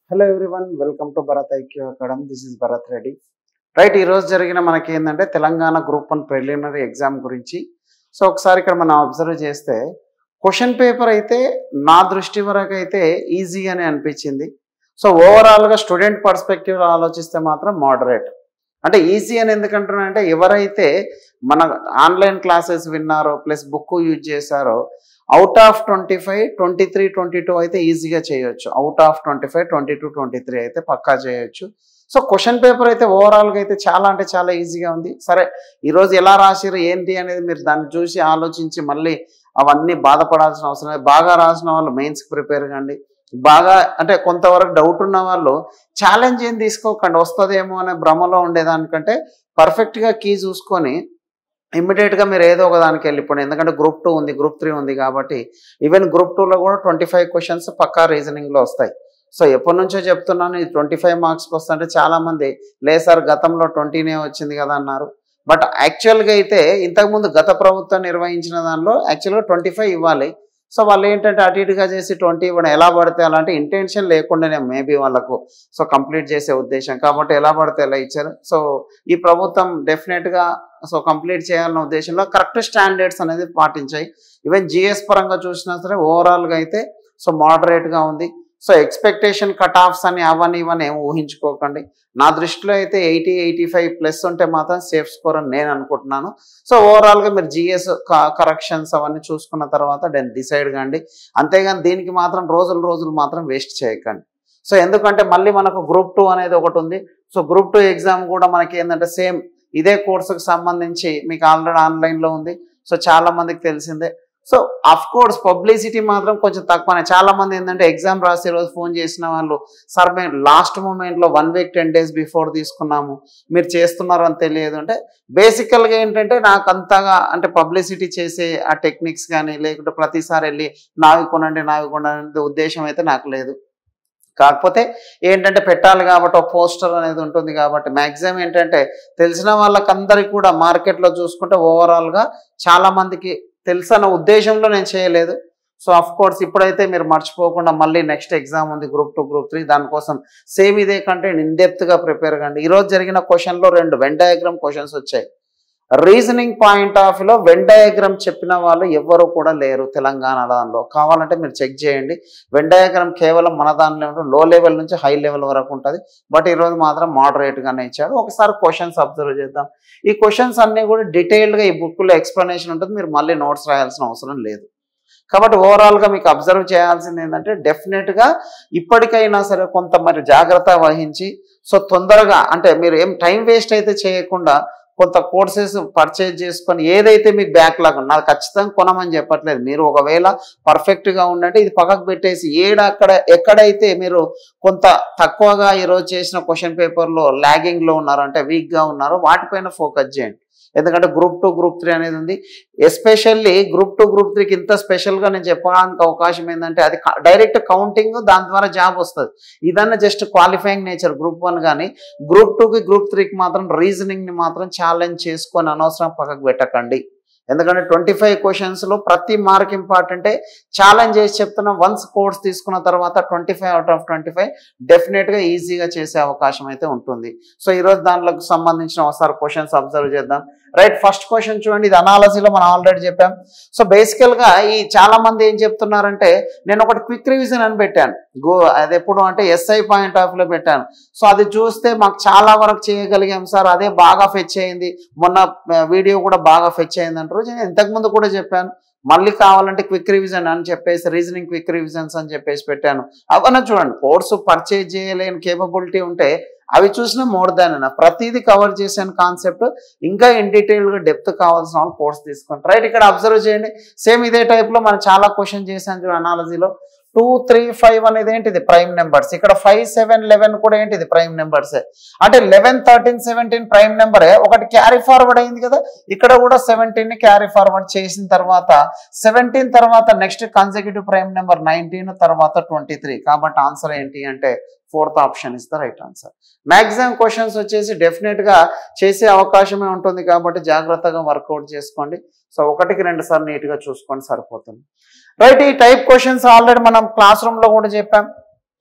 Hello everyone welcome to Bharat IQ academy this is Bharat Reddy right ఈరోజు జరిగిన మనకి ఏంటంటే Telangana group one preliminary exam గురించి సో ఒకసారి ఇక్కడ మనం అబ్జర్వ్ చేస్తే క్వశ్చన్ పేపర్ అయితే నా దృష్టి వరకు అయితే ఈజీ అని అనిపించింది సో ఓవరాల్గా స్టూడెంట్ పర్స్పెక్టివ్ ఆలోచిస్తే మాత్రం మోడరేట్ అంటే ఈజీ అని ఎందుకంటున్నా అంటే ఎవరైతే మన ఆన్లైన్ క్లాసెస్ విన్నారో ప్లస్ బుక్ యూజ్ చేశారో out of twenty five twenty three twenty two అయితే ఈజీగా చేయొచ్చు out of twenty five twenty two twenty three అయితే పక్కా చేయొచ్చు సో క్వశ్చన్ పేపర్ అయితే ఓవరాల్గా అయితే చాలా అంటే చాలా ఈజీగా ఉంది సరే ఈరోజు ఎలా రాసిరు ఏంటి అనేది మీరు దాన్ని చూసి ఆలోచించి మళ్ళీ అవన్నీ బాధపడాల్సిన అవసరం లేదు బాగా రాసిన వాళ్ళు మెయిన్స్కి ప్రిపేర్ కండి బాగా అంటే కొంతవరకు డౌట్ ఉన్న వాళ్ళు ఛాలెంజ్ ఏం తీసుకోకండి వస్తుందేమో అనే భ్రమలో ఉండేదానికంటే పర్ఫెక్ట్గా కీ చూసుకొని ఇమ్మీడియట్గా మీరు ఏదో ఒక దానికి వెళ్ళిపోండి ఎందుకంటే గ్రూప్ టూ ఉంది గ్రూప్ త్రీ ఉంది కాబట్టి ఈవెన్ గ్రూప్ టూలో కూడా ట్వంటీ ఫైవ్ క్వశ్చన్స్ పక్కా రీజనింగ్లో వస్తాయి సో ఎప్పటి నుంచో చెప్తున్నాను ఇది ట్వంటీ ఫైవ్ మార్క్స్కి వస్తుంటే చాలామంది లేదు సార్ గతంలో ట్వంటీనే వచ్చింది కదా అన్నారు బట్ యాక్చువల్గా అయితే ఇంతకుముందు గత ప్రభుత్వం నిర్వహించిన దానిలో యాక్చువల్గా ట్వంటీ ఫైవ్ ఇవ్వాలి సో వాళ్ళు ఏంటంటే అటు ఇటుగా చేసి ట్వంటీ ఇవ్వడం ఎలా పడితే అలాంటి ఇంటెన్షన్ లేకుండానే మేబీ వాళ్ళకు సో కంప్లీట్ చేసే ఉద్దేశం కాబట్టి ఎలా పడితే ఎలా ఇచ్చారు సో ఈ ప్రభుత్వం డెఫినెట్గా సో కంప్లీట్ చేయాలన్న ఉద్దేశంలో కరెక్ట్ స్టాండర్డ్స్ అనేది పాటించాయి ఈవెన్ జిఎస్ పరంగా చూసినా సరే ఓవరాల్గా అయితే సో మోడరేట్గా ఉంది సో ఎక్స్పెక్టేషన్ కట్ ఆఫ్స్ అని అవన్నీ ఇవన్నీ ఏం ఊహించుకోకండి నా దృష్టిలో అయితే ఎయిటీ ఎయిటీ ఫైవ్ ప్లస్ ఉంటే మాత్రం సేఫ్ స్కోర్ అని నేను అనుకుంటున్నాను సో ఓవరాల్గా మీరు జిఎస్ కరెక్షన్స్ అవన్నీ చూసుకున్న తర్వాత దెన్ డిసైడ్ కండి అంతేగాని దీనికి మాత్రం రోజులు రోజులు మాత్రం వేస్ట్ చేయకండి సో ఎందుకంటే మళ్ళీ మనకు గ్రూప్ టూ అనేది ఒకటి ఉంది సో గ్రూప్ టూ ఎగ్జామ్ కూడా మనకి ఏంటంటే సేమ్ ఇదే కోర్సుకు సంబంధించి మీకు ఆల్రెడీ ఆన్లైన్లో ఉంది సో చాలా మందికి తెలిసిందే సో అఫ్ కోర్స్ పబ్లిసిటీ మాత్రం కొంచెం తక్కువనే చాలా మంది ఏంటంటే ఎగ్జామ్ రాసే రోజు ఫోన్ చేసిన వాళ్ళు సార్ మేము లాస్ట్ మూమెంట్లో one week ten days before తీసుకున్నాము మీరు చేస్తున్నారు అని తెలియదు అంటే బేసికల్గా ఏంటంటే నాకు అంతగా అంటే పబ్లిసిటీ చేసే ఆ టెక్నిక్స్ కానీ లేకుంటే ప్రతిసారి వెళ్ళి నావి కొనండి నావి కొనండి ఉద్దేశం అయితే నాకు లేదు కాకపోతే ఏంటంటే పెట్టాలి కాబట్టి ఒక పోస్టర్ అనేది ఉంటుంది కాబట్టి మ్యాక్సిమం ఏంటంటే తెలిసిన వాళ్ళకందరికి కూడా మార్కెట్లో చూసుకుంటే ఓవరాల్గా చాలా మందికి తెలుసన్న ఉద్దేశంలో నేను చేయలేదు సో అఫ్ కోర్స్ ఇప్పుడైతే మీరు మర్చిపోకుండా మళ్ళీ నెక్స్ట్ ఎగ్జామ్ ఉంది గ్రూప్ టూ గ్రూప్ త్రీ దానికోసం సేమ్ ఇదే కంటెంట్ ఇన్డెప్త్గా ప్రిపేర్ కండి ఈరోజు జరిగిన క్వశ్చన్లో రెండు వెన్ డయాగ్రామ్ క్వశ్చన్స్ వచ్చాయి రీజనింగ్ పాయింట్ ఆఫ్ వ్యూలో వెన్ డయాగ్రామ్ చెప్పిన వాళ్ళు ఎవ్వరు కూడా లేరు తెలంగాణ దానిలో కావాలంటే మీరు చెక్ చేయండి వెన్ డయాగ్రామ్ కేవలం మన దానిలో ఉంటుంది లో లెవెల్ నుంచి హై లెవెల్ వరకు ఉంటుంది బట్ ఈరోజు మాత్రం మోడరేట్గానే ఇచ్చాడు ఒకసారి క్వశ్చన్స్ అబ్జర్వ్ చేద్దాం ఈ క్వశ్చన్స్ అన్నీ కూడా డీటెయిల్డ్గా ఈ బుక్లో ఎక్స్ప్లెనేషన్ ఉంటుంది మీరు మళ్ళీ నోట్స్ రాయాల్సిన అవసరం లేదు కాబట్టి ఓవరాల్గా మీకు అబ్జర్వ్ చేయాల్సింది ఏంటంటే డెఫినెట్గా ఇప్పటికైనా సరే కొంత మరి జాగ్రత్త వహించి సో తొందరగా అంటే మీరు ఏం టైం వేస్ట్ అయితే చేయకుండా కొంత కోర్సెస్ పర్చేజ్ చేసుకొని ఏదైతే మీకు బ్యాక్లాగ్ నాకు ఖచ్చితంగా కొనమని చెప్పట్లేదు మీరు ఒకవేళ పర్ఫెక్ట్గా ఉండంటే ఇది పక్కకు పెట్టేసి ఏడ అక్కడ ఎక్కడైతే మీరు కొంత తక్కువగా ఈరోజు చేసిన క్వశ్చన్ పేపర్లో ల్యాగింగ్లో ఉన్నారో అంటే వీక్గా ఉన్నారో వాటిపైన ఫోకస్ చేయండి ఎందుకంటే గ్రూప్ టూ గ్రూప్ త్రీ అనేది ఉంది ఎస్పెషల్లీ గ్రూప్ టూ గ్రూప్ త్రీకి ఇంత స్పెషల్గా నేను చెప్పడానికి అవకాశం ఏంటంటే అది డైరెక్ట్ కౌంటింగ్ దాని ద్వారా జాబ్ వస్తుంది ఇదన్నా just qualifying nature group one కానీ గ్రూప్ టూకి గ్రూప్ త్రీకి మాత్రం రీజనింగ్ని మాత్రం ఛాలెంజ్ చేసుకొని అనవసరం పక్కకు పెట్టకండి ఎందుకంటే ట్వంటీ ఫైవ్ క్వశ్చన్స్లో ప్రతి మార్క్ ఇంపార్టెంటే ఛాలెంజ్ చేసి చెప్తున్న వన్స్ కోర్స్ తీసుకున్న తర్వాత twenty five out of twenty five డెఫినెట్గా ఈజీగా చేసే అవకాశం అయితే ఉంటుంది సో ఈరోజు దాంట్లోకి సంబంధించిన ఒకసారి క్వశ్చన్స్ అబ్జర్వ్ చేద్దాం రైట్ ఫస్ట్ క్వశ్చన్ చూడండి ఇది అనాలజీలో మనం ఆల్రెడీ చెప్పాం సో బేసికల్గా ఈ చాలా మంది ఏం చెప్తున్నారంటే నేను ఒకటి క్విక్ రివిజన్ అని పెట్టాను గో అది ఎప్పుడు అంటే ఎస్ఐ పాయింట్ ఆఫ్ లో పెట్టాను సో అది చూస్తే మాకు చాలా వరకు చేయగలిగాం సార్ అదే బాగా ఫెచ్ అయింది మొన్న వీడియో కూడా బాగా ఫెచ్ అయింది అంటారు నేను ఇంతకుముందు కూడా చెప్పాను మళ్ళీ కావాలంటే క్విక్ రివిజన్ అని చెప్పేసి రీజనింగ్ క్విక్ రివిజన్స్ అని చెప్పేసి పెట్టాను అవన్నీ చూడండి కోర్సు పర్చేజ్ చేయలేని కేపబిలిటీ ఉంటే అవి చూసినా మోర్ దాన్ అన్న ప్రతిదీ కవర్ చేసాను కాన్సెప్ట్ ఇంకా ఇన్ డీటెయిల్గా డెప్త్ కావాల్సిన వాళ్ళు కోర్స్ తీసుకోండి రైట్ ఇక్కడ అబ్జర్వ్ చేయండి సేమ్ ఇదే టైప్లో మనం చాలా క్వశ్చన్ చేశాను చూడండి అనాలజీలో టూ త్రీ ఫైవ్ అనేది ఏంటిది ప్రైమ్ నెంబర్స్ ఇక్కడ ఫైవ్ సెవెన్ లెవెన్ కూడా ఏంటిది ప్రైమ్ నెంబర్స్ అంటే లెవెన్ థర్టీన్ సెవెంటీన్ ప్రైమ్ నెంబరే ఒకటి క్యారీ ఫార్వర్డ్ అయింది కదా ఇక్కడ కూడా సెవెంటీన్ ని క్యారీ ఫార్వర్డ్ చేసిన తర్వాత సెవెంటీన్ తర్వాత next consecutive prime number nineteen తర్వాత ట్వంటీ త్రీ కాబట్టి ఆన్సర్ ఏంటి అంటే fourth option is the right answer maximum questions వచ్చేసి డెఫినెట్గా చేసే అవకాశమే ఉంటుంది కాబట్టి జాగ్రత్తగా వర్కౌట్ చేసుకోండి సో ఒకటికి రెండు సార్లు నీట్గా చూసుకొని సరిపోతుంది రైట్ ఈ టైప్ క్వశ్చన్స్ ఆల్రెడీ మనం క్లాస్ రూమ్లో కూడా చెప్పాం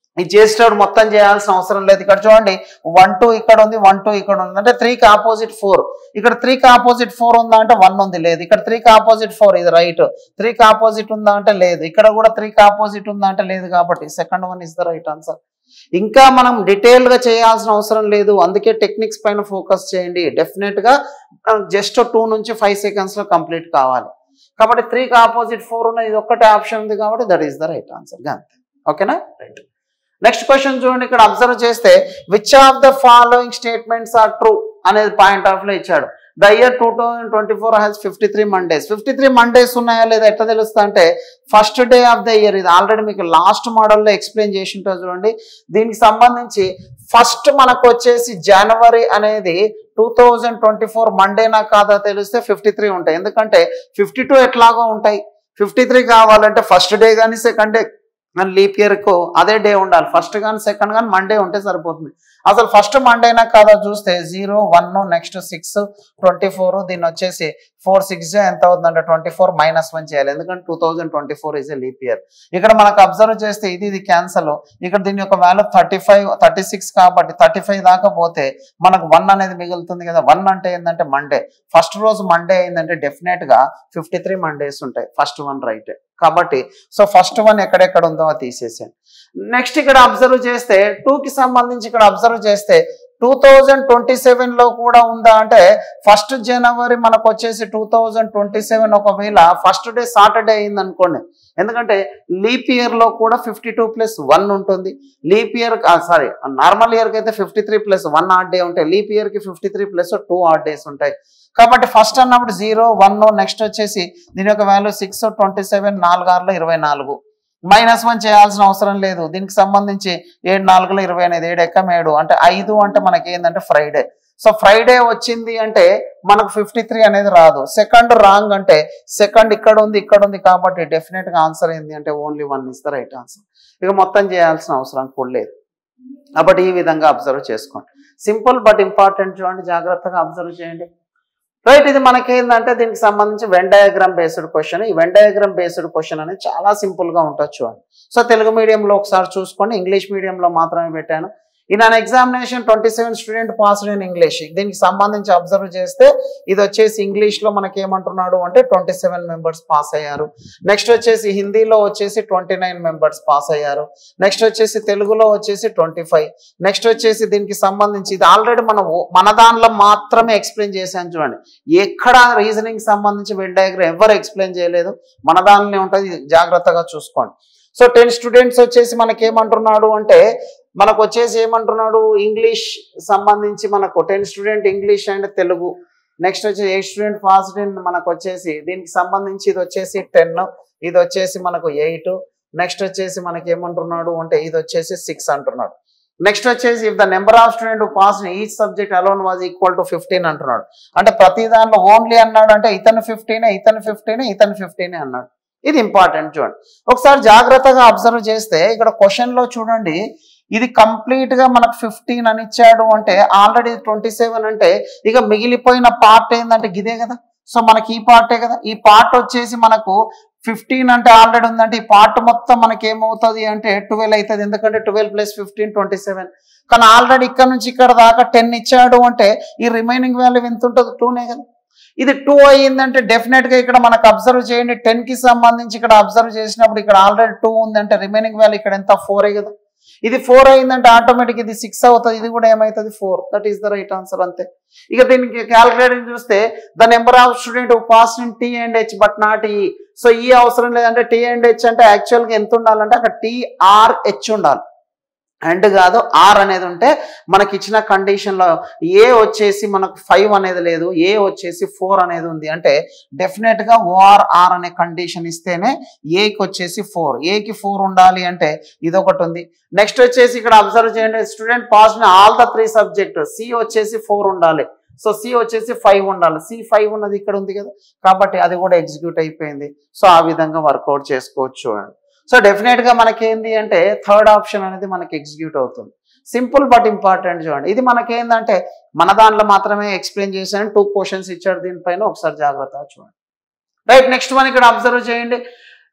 ఇది చేసేటప్పుడు మొత్తం చేయాల్సిన అవసరం లేదు ఇక్కడ చూడండి వన్ టూ ఇక్కడ ఉంది వన్ టూ ఇక్కడ ఉంది అంటే త్రీకి ఆపోజిట్ ఫోర్ ఇక్కడ త్రీకి ఆపోజిట్ ఫోర్ ఉందా అంటే వన్ ఉంది లేదు ఇక్కడ త్రీకి ఆపోజిట్ ఫోర్ ఇది రైట్ త్రీకి ఆపోజిట్ ఉందా అంటే లేదు ఇక్కడ కూడా త్రీకి ఆపోజిట్ ఉందా అంటే లేదు కాబట్టి second one is the right answer ఇంకా మనం డీటెయిల్ గా చేయాల్సిన అవసరం లేదు అందుకే టెక్నిక్స్ పైన ఫోకస్ చేయండి డెఫినెట్ గా జస్ట్ టూ నుంచి ఫైవ్ సెకండ్స్ లో కంప్లీట్ కావాలి కాబట్టి త్రీకి ఆపోజిట్ ఫోర్ ఉన్నది ఇది ఒక్కటే ఆప్షన్ ఉంది కాబట్టి that is the right answer అంతే ఓకేనా రైట్ నెక్స్ట్ క్వశ్చన్ చూడండి ఇక్కడ అబ్జర్వ్ చేస్తే which of the following statements are true అనేది పాయింట్ ఆఫ్ లో ఇచ్చాడు the year two thousand twenty four has fifty three Mondays fifty three Mondays ఉన్నాయా లేదా ఎట్లా తెలుస్తా అంటే first day of the year ఇది ఆల్రెడీ మీకు లాస్ట్ మోడల్లో ఎక్స్ప్లెయిన్ చేసి ఉంటుంది చూడండి దీనికి సంబంధించి ఫస్ట్ మనకు వచ్చేసి జనవరి అనేది టూ థౌజండ్ ట్వంటీ ఫోర్ మండేనా కాదా తెలిస్తే ఫిఫ్టీ త్రీ ఉంటాయి ఎందుకంటే ఫిఫ్టీ టూ ఎట్లాగో ఉంటాయి ఫిఫ్టీ త్రీ కావాలంటే ఫస్ట్ డే కానీ సెకండ్ డే కానీ లీప్ ఇయర్కు అదే డే ఉండాలి ఫస్ట్ కానీ సెకండ్ కానీ మండే ఉంటే సరిపోతుంది అసలు ఫస్ట్ మండేనా కాదా చూస్తే zero one next six twenty four దీన్ని వచ్చేసి ఫోర్ సిక్స్ ఎంత అవుతుందంటే ట్వంటీ ఫోర్ మైనస్ వన్ చేయాలి ఎందుకంటే two thousand twenty four is a leap year ఇక్కడ మనకు అబ్జర్వ్ చేస్తే ఇది ఇది క్యాన్సల్ ఇక్కడ దీని యొక్క value thirty five thirty six కాబట్టి థర్టీ ఫైవ్ దాకా పోతే మనకు వన్ అనేది మిగులుతుంది కదా వన్ అంటే ఏంటంటే మండే ఫస్ట్ రోజు మండే అయిందంటే డెఫినెట్ గా ఫిఫ్టీ త్రీ మండేస్ ఉంటాయి ఫస్ట్ వన్ రైట్ కాబట్టి సో ఫస్ట్ వన్ ఎక్కడెక్కడ ఉందో అది తీసేసాను నెక్స్ట్ ఇక్కడ అబ్జర్వ్ చేస్తే టూ కి సంబంధించి ఇక్కడ అబ్జర్వ్ చేస్తే టూ థౌజండ్ ట్వంటీ సెవెన్ లో కూడా ఉందా అంటే ఫస్ట్ జనవరి మనకు వచ్చేసి టూ థౌజండ్ ట్వంటీ సెవెన్ ఒకవేళ ఫస్ట్ డే సాటర్డే అయింది అనుకోండి ఎందుకంటే లీప్ ఇయర్ లో కూడా ఫిఫ్టీ టూ ప్లస్ వన్ ఉంటుంది leap year sorry normal year కి అయితే fifty three plus one odd day ఉంటాయి లీప్ ఇయర్ కి fifty three plus two odd days ఉంటాయి కాబట్టి ఫస్ట్ అన్నప్పుడు జీరో వన్ నెక్స్ట్ వచ్చేసి దీని యొక్క వాల్యూ సిక్స్ ట్వంటీ సెవెన్ నాలుగు ఆరులో ఇరవై నాలుగు మైనస్ వన్ చేయాల్సిన అవసరం లేదు దీనికి సంబంధించి ఏడు నాలుగులో ఇరవై అనేది ఏడు ఎక్కం ఏడు అంటే ఐదు అంటే మనకి ఏంటంటే ఫ్రైడే సో ఫ్రైడే వచ్చింది అంటే మనకు ఫిఫ్టీ త్రీ అనేది రాదు సెకండ్ రాంగ్ అంటే సెకండ్ ఇక్కడ ఉంది ఇక్కడ ఉంది కాబట్టి డెఫినెట్ గా ఆన్సర్ ఏంది అంటే only one is the right answer ఇక మొత్తం చేయాల్సిన అవసరం కూడా లేదు కాబట్టి ఈ విధంగా అబ్జర్వ్ చేసుకోండి సింపుల్ బట్ ఇంపార్టెంట్ చూడండి జాగ్రత్తగా అబ్జర్వ్ చేయండి రైట్ ఇది మనకి ఏంటంటే దీనికి సంబంధించి వెన్ డయాగ్రామ్ బేస్డ్ క్వశ్చన్ ఈ వెన్ డయాగ్రామ్ బేస్డ్ క్వశ్చన్ అనేది చాలా సింపుల్ గా ఉంటుంది చూడండి సో తెలుగు మీడియంలో ఒకసారి చూసుకోండి ఇంగ్లీష్ మీడియంలో మాత్రమే పెట్టాను in an examination twenty seven student passed in English దీనికి సంబంధించి అబ్జర్వ్ చేస్తే ఇది వచ్చేసి ఇంగ్లీష్ లో మనకి ఏమంటున్నాడు అంటే ట్వంటీ సెవెన్ మెంబర్స్ పాస్ అయ్యారు నెక్స్ట్ వచ్చేసి హిందీలో వచ్చేసి ట్వంటీ నైన్ మెంబర్స్ పాస్ అయ్యారు నెక్స్ట్ వచ్చేసి తెలుగులో వచ్చేసి ట్వంటీ ఫైవ్ నెక్స్ట్ వచ్చేసి దీనికి సంబంధించి ఇది ఆల్రెడీ మనం ఓ- మన దానిలో మాత్రమే ఎక్స్ప్లెయిన్ చేశాను చూడండి ఎక్కడ రీజనింగ్ సంబంధించి వెన్ డయాగ్రామ్ ఎవరు ఎక్స్ప్లెయిన్ చేయలేదు మన దానిలో ఉంటుంది ఇది జాగ్రత్తగా చూసుకోండి సో టెన్ స్టూడెంట్స్ వచ్చేసి మనకి ఏమంటున్నాడు అంటే మనకు వచ్చేసి ఏమంటున్నాడు ఇంగ్లీష్ సంబంధించి మనకు ten student English and Telugu next వచ్చి ఎయిట్ స్టూడెంట్ ఫాస్ట్ ఇన్ మనకు వచ్చేసి దీనికి సంబంధించి ఇది వచ్చేసి టెన్ ఇది వచ్చేసి మనకు ఎయిట్ నెక్స్ట్ వచ్చేసి మనకి ఏమంటున్నాడు అంటే ఇది వచ్చేసి సిక్స్ అంటున్నాడు నెక్స్ట్ వచ్చేసి if the number of student pass each subject alone was equal to fifteen అంటున్నాడు అంటే ప్రతి దానిలో ఓన్లీ అన్నాడు అంటే ఇతను ఫిఫ్టీనే ఇతను ఫిఫ్టీనే ఇతను ఫిఫ్టీనే అన్నాడు ఇది ఇంపార్టెంట్ చూడండి ఒకసారి జాగ్రత్తగా అబ్జర్వ్ చేస్తే ఇక్కడ క్వశ్చన్ లో చూడండి ఇది కంప్లీట్ గా మనకు ఫిఫ్టీన్ అని ఇచ్చాడు అంటే ఆల్రెడీ ట్వంటీ సెవెన్ అంటే ఇక మిగిలిపోయిన పార్ట్ ఏంటంటే గిదే కదా సో మనకి ఈ పార్టే కదా ఈ పార్ట్ వచ్చేసి మనకు ఫిఫ్టీన్ అంటే ఆల్రెడీ ఉందంటే ఈ పార్ట్ మొత్తం మనకి ఏమవుతుంది అంటే ట్వెల్వ్ అవుతుంది ఎందుకంటే twelve plus fifteen twenty seven కానీ ఆల్రెడీ ఇక్కడ నుంచి ఇక్కడ దాకా టెన్ ఇచ్చాడు అంటే ఈ రిమైనింగ్ వాల్యూ ఎంత ఉంటుంది టూనే కదా ఇది టూ అయ్యిందంటే డెఫినెట్ గా ఇక్కడ మనకు అబ్జర్వ్ చేయండి టెన్ కి సంబంధించి ఇక్కడ అబ్జర్వ్ చేసినప్పుడు ఇక్కడ ఆల్రెడీ టూ ఉందంటే రిమైనింగ్ వాల్యూ ఇక్కడ ఎంత ఫోర్ కదా ఇది ఫోర్ అయిందంటే ఆటోమేటిక్ ఇది సిక్స్ అవుతుంది ఇది కూడా ఏమవుతుంది four that is the right answer అంతే ఇక దీనికి క్యాలిక్యులేటింగ్ చూస్తే the number of student pass in T and H but not E so E అవసరం లేదంటే టీ అండ్ హెచ్ అంటే యాక్చువల్ గా ఎంత ఉండాలంటే అక్కడ టీఆర్ హెచ్ ఉండాలి అండ్ కాదు ఆర్ అనేది ఉంటే మనకి ఇచ్చిన కండిషన్ లో ఏ వచ్చేసి మనకు ఫైవ్ అనేది లేదు ఏ వచ్చేసి ఫోర్ అనేది ఉంది అంటే డెఫినెట్ గా ఓఆర్ ఆర్ అనే కండిషన్ ఇస్తేనే ఏకి వచ్చేసి ఫోర్ ఏకి ఫోర్ ఉండాలి అంటే ఇది ఒకటి ఉంది నెక్స్ట్ వచ్చేసి ఇక్కడ అబ్జర్వ్ చేయండి student pass all the three subject C వచ్చేసి ఫోర్ ఉండాలి సో సి వచ్చేసి ఫైవ్ ఉండాలి సి ఫైవ్ ఉన్నది ఇక్కడ ఉంది కదా కాబట్టి అది కూడా ఎగ్జిక్యూట్ అయిపోయింది సో ఆ విధంగా వర్కౌట్ చేసుకోవచ్చు చూడండి సో డెఫినెట్ గా మనకి ఏంది అంటే థర్డ్ ఆప్షన్ అనేది మనకి ఎగ్జిక్యూట్ అవుతుంది సింపుల్ బట్ ఇంపార్టెంట్ చూడండి ఇది మనకి ఏంటంటే మన దాంట్లో మాత్రమే ఎక్స్ప్లెయిన్ చేశాను టూ క్వశ్చన్స్ ఇచ్చాడు దీనిపైన ఒకసారి జాగ్రత్తగా చూడండి రైట్ నెక్స్ట్ వన్ ఇక్కడ అబ్జర్వ్ చేయండి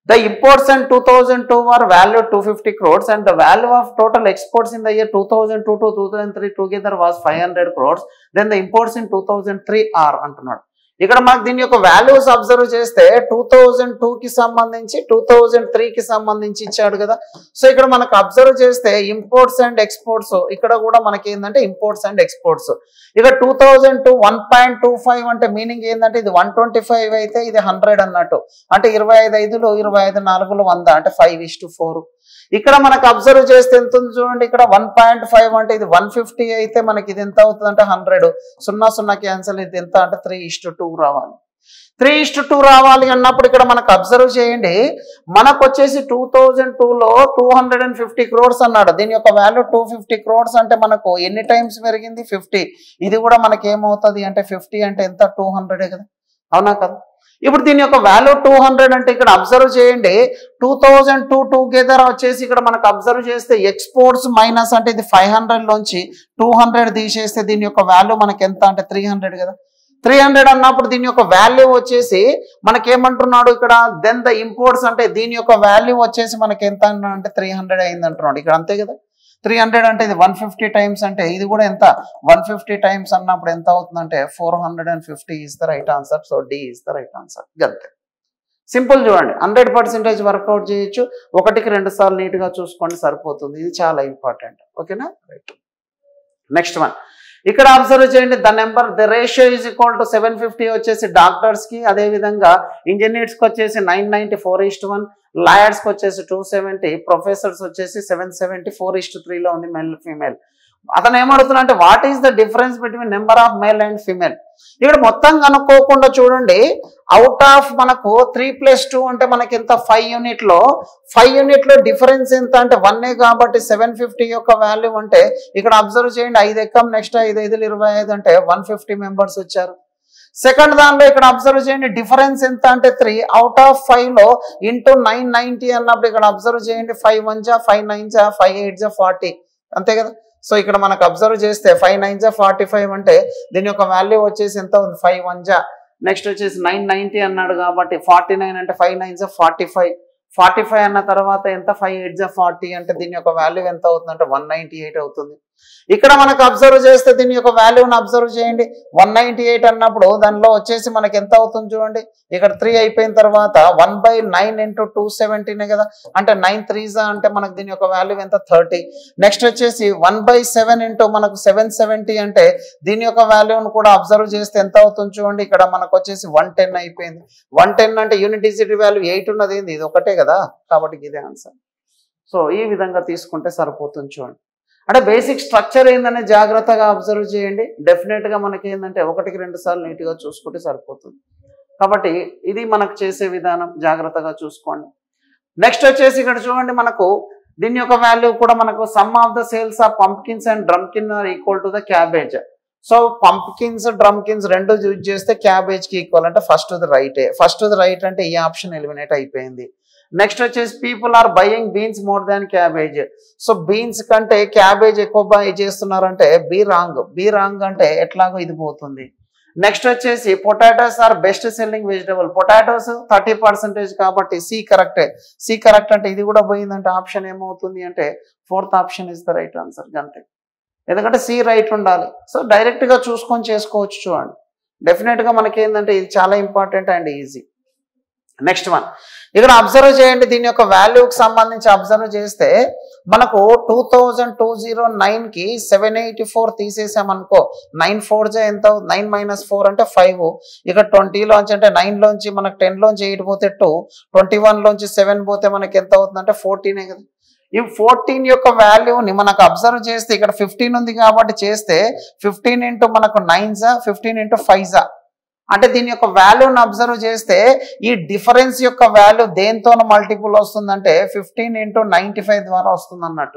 The imports in 2002 were valued 250 crores and the value of total exports in the year 2002 to 2003 together was 500 crores. Then the imports in 2003 are అంటున్నాడు ఇక్కడ మనకు దీని యొక్క వాల్యూస్ అబ్జర్వ్ చేస్తే టూ థౌజండ్ కి సంబంధించి టూ థౌజండ్ కి సంబంధించి ఇచ్చాడు కదా సో ఇక్కడ మనకు అబ్జర్వ్ చేస్తే ఇంపోర్ట్స్ అండ్ ఎక్స్పోర్ట్స్ ఇక్కడ కూడా మనకి ఏంటంటే ఇంపోర్ట్స్ అండ్ ఎక్స్పోర్ట్స్ ఇక two thousand to one point two five అంటే మీనింగ్ ఏంటంటే ఇది వన్ ట్వంటీ ఫైవ్ అయితే ఇది హండ్రెడ్ అన్నట్టు అంటే ఇరవై ఐదు ఐదులు ఇరవై ఐదు నాలుగులు వంద అంటే ఫైవ్ ఇస్ టు ఫోర్ ఇక్కడ మనకు అబ్జర్వ్ చేస్తే ఎంత ఉంది చూడండి ఇక్కడ వన్ పాయింట్ ఫైవ్ అంటే ఇది వన్ ఫిఫ్టీ అయితే మనకి ఇది ఎంత అవుతుంది అంటే హండ్రెడ్ సున్నా సున్నా క్యాన్సల్ ఇది ఎంత అంటే త్రీ ఇస్ టు టూ రావాలి త్రీ ఇస్ టు టూ రావాలి అన్నప్పుడు ఇక్కడ మనకు అబ్జర్వ్ చేయండి మనకు వచ్చేసి టూ థౌజండ్ టూలో two hundred and fifty crores అన్నాడు దీని యొక్క వాల్యూ టూ ఫిఫ్టీ క్రోడ్స్ అంటే మనకు ఎన్ని టైమ్స్ పెరిగింది ఫిఫ్టీ ఇది కూడా మనకి ఏమవుతుంది అంటే ఫిఫ్టీ అంటే ఎంత టూ హండ్రెడే కదా అవునా కదా ఇప్పుడు దీని యొక్క వాల్యూ టూ హండ్రెడ్ అంటే ఇక్కడ అబ్జర్వ్ చేయండి టూ థౌజండ్ టూ టుగెదర్ వచ్చేసి ఇక్కడ మనకు అబ్జర్వ్ చేస్తే ఎక్స్పోర్ట్స్ మైనస్ అంటే ఇది ఫైవ్ హండ్రెడ్ లోంచి టూ హండ్రెడ్ తీసేస్తే దీని యొక్క వాల్యూ మనకి ఎంత అంటే త్రీ హండ్రెడ్ కదా త్రీ హండ్రెడ్ అన్నప్పుడు దీని యొక్క వాల్యూ వచ్చేసి మనకేమంటున్నాడు ఇక్కడ దెన్ ద ఇంపోర్ట్స్ అంటే దీని యొక్క వాల్యూ వచ్చేసి మనకి ఎంత అంటే త్రీ హండ్రెడ్ అయింది అంటున్నాడు ఇక్కడ అంతే కదా త్రీ హండ్రెడ్ అంటే ఇది వన్ ఫిఫ్టీ టైమ్స్ అంటే ఇది కూడా ఎంత వన్ ఫిఫ్టీ టైమ్స్ అన్నప్పుడు ఎంత అవుతుందంటే four hundred and fifty is the right answer so D is the right answer గంతే సింపుల్ చూడండి హండ్రెడ్ పర్సెంటేజ్ వర్కౌట్ చేయొచ్చు ఒకటికి రెండు సార్లు నీట్గా చూసుకోండి సరిపోతుంది ఇది చాలా ఇంపార్టెంట్ ఓకేనా రైట్ నెక్స్ట్ వన్ ఇక్కడ అబ్జర్వ్ చేయండి the number the ratio is equal to seven fifty వచ్చేసి డాక్టర్స్కి అదేవిధంగా ఇంజనీర్స్కి వచ్చేసి nine ninety four is to one లాయర్స్కి వచ్చేసి టూ సెవెంటీ ప్రొఫెసర్స్ వచ్చేసి సెవెన్ సెవెంటీ ఫోర్ ఈస్ట్ త్రీలో ఉంది మెల్ ఫీమేల్ అతను ఏమడుతున్నా అంటే what is the difference between number of male and female ఇక్కడ మొత్తం కనుక్కోకుండా చూడండి అవుట్ ఆఫ్ మనకు త్రీ ప్లస్ టూ అంటే మనకి ఎంత ఫైవ్ యూనిట్ లో ఫైవ్ యూనిట్ లో డిఫరెన్స్ ఎంత అంటే వన్ ఏ కాబట్టి సెవెన్ ఫిఫ్టీ యొక్క వాల్యూ అంటే ఇక్కడ అబ్జర్వ్ చేయండి ఐదు ఎక్కం నెక్స్ట్ ఐదు ఐదులు ఇరవై ఐదు అంటే వన్ ఫిఫ్టీ మెంబర్స్ వచ్చారు సెకండ్ దానిలో ఇక్కడ అబ్జర్వ్ చేయండి డిఫరెన్స్ ఎంత అంటే త్రీ అవుట్ ఆఫ్ ఫైవ్ లో ఇంటూ నైన్ నైన్టీ అన్నప్పుడు ఇక్కడ అబ్జర్వ్ చేయండి ఫైవ్ వన్ జా ఫైవ్ నైన్ జా ఫైవ్ ఎయిట్ జా ఫార్టీ అంతే కదా సో ఇక్కడ మనకు అబ్జర్వ్ చేస్తే ఫైవ్ నైన్ జా ఫార్టీ ఫైవ్ అంటే దీని యొక్క వాల్యూ వచ్చేసి ఎంత ఉంది ఫైవ్ వన్ జా నెక్స్ట్ వచ్చేసి నైన్ నైన్టీ అన్నాడు కాబట్టి ఫార్టీ నైన్ అంటే ఫైవ్ నైన్ జా ఫార్టీ ఫైవ్ ఫార్టీ ఫైవ్ అన్న తర్వాత ఎంత ఫైవ్ ఎయిట్ జా ఫార్టీ అంటే దీని యొక్క వాల్యూ ఎంత అవుతుంది అంటే వన్ నైన్టీ ఎయిట్ అవుతుంది ఇక్కడ మనకు అబ్జర్వ్ చేస్తే దీని యొక్క వాల్యూని అబ్జర్వ్ చేయండి వన్ నైన్టీ ఎయిట్ అన్నప్పుడు దానిలో వచ్చేసి మనకి ఎంత అవుతుంది చూడండి ఇక్కడ త్రీ అయిపోయిన తర్వాత one by nine into two సెవెంటీనే కదా అంటే నైన్ త్రీజా అంటే మనకు దీని యొక్క వాల్యూ ఎంత థర్టీ నెక్స్ట్ వచ్చేసి వన్ బై సెవెన్ ఇంటూ మనకు సెవెన్ సెవెంటీ అంటే దీని యొక్క వాల్యూని కూడా అబ్జర్వ్ చేస్తే ఎంత అవుతుంది చూడండి ఇక్కడ మనకు వచ్చేసి వన్ టెన్ అయిపోయింది వన్ టెన్ అంటే యూనిట్ డిజిటీ వాల్యూ ఎయిట్ ఉన్నది ఏంది ఇది ఒకటే కదా కాబట్టి ఇదే ఆన్సర్ సో ఈ విధంగా తీసుకుంటే సరిపోతుంది చూడండి అంటే బేసిక్ స్ట్రక్చర్ ఏందని జాగ్రత్తగా అబ్జర్వ్ చేయండి డెఫినెట్గా మనకి ఏంటంటే ఒకటికి రెండు సార్లు నీట్గా చూసుకుంటే సరిపోతుంది కాబట్టి ఇది మనకు చేసే విధానం జాగ్రత్తగా చూసుకోండి నెక్స్ట్ వచ్చేసి ఇక్కడ చూడండి మనకు దీని యొక్క వాల్యూ కూడా మనకు sum of the sales of pumpkins and drumkin are equal to the cabbage so pumpkins drumkins రెండు యూజ్ చేస్తే క్యాబేజ్ కి ఈక్వల్ అంటే ఫస్ట్ ది రైటే ఫస్ట్ ది రైట్ అంటే ఈ ఆప్షన్ ఎలిమినేట్ అయిపోయింది నెక్స్ట్ వచ్చేసి people are buying beans more than cabbage so beans కంటే క్యాబేజ్ ఎక్కువ బై చేస్తున్నారంటే బీ రాంగ్ బీ రాంగ్ అంటే ఎట్లాగో ఇది పోతుంది నెక్స్ట్ వచ్చేసి potatoes are best selling vegetable potatoes thirty percentage కాబట్టి సి కరెక్టే సి కరెక్ట్ అంటే ఇది కూడా పోయిందంటే ఆప్షన్ ఏమవుతుంది అంటే fourth option is the right answer అంతే ఎందుకంటే సి రైట్ ఉండాలి సో డైరెక్ట్గా చూసుకొని చేసుకోవచ్చు చూడండి డెఫినెట్గా మనకి ఏంటంటే ఇది చాలా important and easy next one ఇక్కడ అబ్జర్వ్ చేయండి దీని యొక్క వాల్యూకి సంబంధించి అబ్జర్వ్ చేస్తే మనకు టూ థౌజండ్ టూ జీరో నైన్కి సెవెన్ ఎయిటీ ఫోర్ తీసేసామనుకో నైన్ ఫోర్ జే ఎంత నైన్ మైనస్ ఫోర్ అంటే ఫైవ్ ఇక ట్వంటీలోంచి అంటే నైన్లోంచి మనకు టెన్లోంచి ఎయిట్ పోతే టూ ట్వంటీ వన్లోంచి సెవెన్ పోతే మనకి ఎంత అవుతుందంటే ఫోర్టీనే కదా ఈ ఫోర్టీన్ యొక్క వాల్యూని మనకు అబ్జర్వ్ చేస్తే ఇక్కడ ఫిఫ్టీన్ ఉంది కాబట్టి చేస్తే ఫిఫ్టీన్ ఇంటూ మనకు నైన్ జా ఫిఫ్టీన్ ఇంటూ ఫైవ్ జా అంటే దీని యొక్క వాల్యూని అబ్జర్వ్ చేస్తే ఈ డిఫరెన్స్ యొక్క వాల్యూ దేంతో మల్టిపుల్ వస్తుందంటే ఫిఫ్టీన్ ఇంటూ నైంటీ ఫైవ్ ద్వారా వస్తుంది అన్నట్టు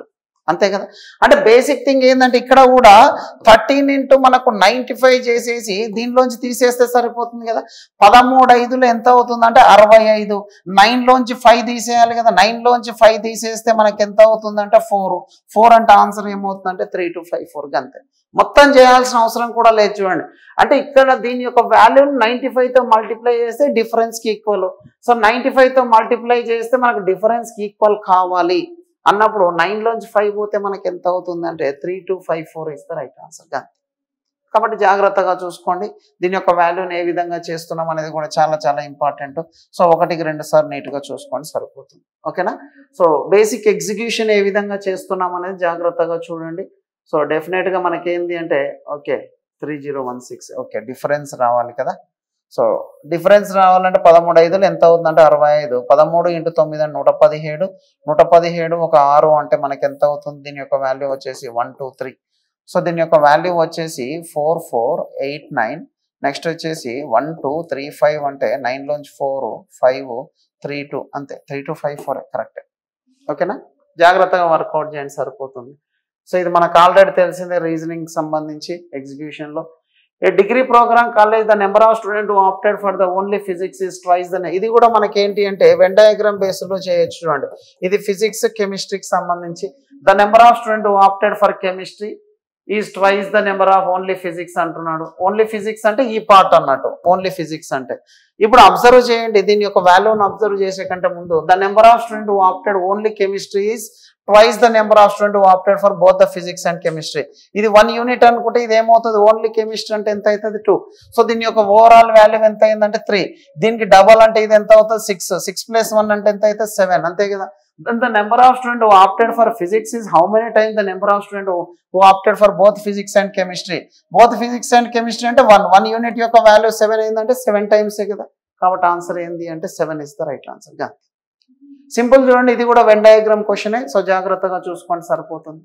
అంతే కదా అంటే బేసిక్ థింగ్ ఏంటంటే ఇక్కడ కూడా థర్టీన్ ఇంటూ మనకు నైంటీ ఫైవ్ చేసేసి దీనిలోంచి తీసేస్తే సరిపోతుంది కదా పదమూడు ఐదులో ఎంత అవుతుంది అంటే అరవై ఐదు నైన్లోంచి ఫైవ్ తీసేయాలి కదా నైన్లోంచి ఫైవ్ తీసేస్తే మనకి ఎంత అవుతుంది అంటే ఫోర్ ఫోర్ అంటే ఆన్సర్ ఏమవుతుందంటే త్రీ టు ఫైవ్ ఫోర్ అంతే మొత్తం చేయాల్సిన అవసరం కూడా లేదు చూడండి అంటే ఇక్కడ దీని యొక్క వాల్యూ నైంటీ తో మల్టిప్లై చేస్తే డిఫరెన్స్కి ఈక్వల్ సో నైంటీ తో మల్టిప్లై చేస్తే మనకు డిఫరెన్స్కి ఈక్వల్ కావాలి అన్నప్పుడు నైన్లోంచి ఫైవ్ పోతే మనకి ఎంత అవుతుంది అంటే three two five four is the right answer కాబట్టి జాగ్రత్తగా చూసుకోండి దీని యొక్క వాల్యూని ఏ విధంగా చేస్తున్నాం అనేది కూడా చాలా చాలా ఇంపార్టెంట్ సో ఒకటికి రెండు సార్లు నీట్గా చూసుకోండి సరిపోతుంది ఓకేనా సో బేసిక్ ఎగ్జిక్యూషన్ ఏ విధంగా చేస్తున్నాం అనేది జాగ్రత్తగా చూడండి సో డెఫినెట్గా మనకేంది అంటే okay three zero one six okay difference రావాలి కదా సో డిఫరెన్స్ రావాలంటే పదమూడు ఐదులు ఎంత అవుతుందంటే అరవై ఐదు పదమూడు ఇంటూ తొమ్మిది అంటే నూట పదిహేడు నూట పదిహేడు ఒక ఆరు అంటే మనకి ఎంత అవుతుంది దీని యొక్క వాల్యూ వచ్చేసి వన్ టూ త్రీ సో దీని యొక్క వాల్యూ వచ్చేసి four four eight nine next వచ్చేసి వన్ టూ త్రీ ఫైవ్ అంటే నైన్లోంచి ఫోర్ ఫైవ్ త్రీ టూ అంతే three two five four correct ఓకేనా జాగ్రత్తగా వర్కౌట్ చేయండి సరిపోతుంది సో ఇది మనకు ఆల్రెడీ తెలిసిందే రీజనింగ్ సంబంధించి ఎగ్జిక్యూషన్లో a degree program college the number of student opted for the only physics is twice the ఇది కూడా మనకి ఏంటి అంటే వెన్ డయాగ్రామ్ బేస్లో చేయొచ్చు చూడండి ఇది ఫిజిక్స్ కెమిస్ట్రీకి సంబంధించి the number of student opted for chemistry is twice the number of only physics అంటున్నాడు ఓన్లీ ఫిజిక్స్ అంటే ఈ పార్ట్ అన్నట్టు ఓన్లీ ఫిజిక్స్ అంటే ఇప్పుడు అబ్జర్వ్ చేయండి దీని యొక్క వాల్యూను అబ్జర్వ్ చేసే కంటే ముందు the number of student opted only chemistry is twice the number of student opted for both the physics and chemistry ఇది వన్ యూనిట్ అనుకుంటే ఇది ఏమవుతుంది ఓన్లీ కెమిస్ట్రీ అంటే ఎంత అవుతుంది టూ సో దీని యొక్క ఓవరాల్ వాల్యూ ఎంత అయిందంటే త్రీ దీనికి డబల్ అంటే ఇది ఎంత అవుతుంది సిక్స్ సిక్స్ ప్లస్ వన్ అంటే ఎంత అవుతుంది సెవెన్ అంతే కదా then the number of student who opted for physics is how many times the number of student who, who opted for both physics and chemistry both physics and chemistry అంటే one one unit యొక్క value seven ఏంటంటే seven టైమ్సే కదా కాబట్టి answer ఏంది అంటే seven is the right answer గా simple చూడండి ఇది కూడా వెన్ డయాగ్రామ్ క్వశ్చనే సో జాగ్రత్తగా చూసుకోండి సరిపోతుంది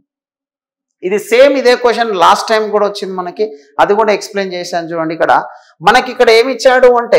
ఇది సేమ్ ఇదే క్వశ్చన్ లాస్ట్ టైం కూడా వచ్చింది మనకి అది కూడా ఎక్స్ప్లెయిన్ చేశాను చూడండి ఇక్కడ మనకి ఇక్కడ ఏమి ఇచ్చాడు అంటే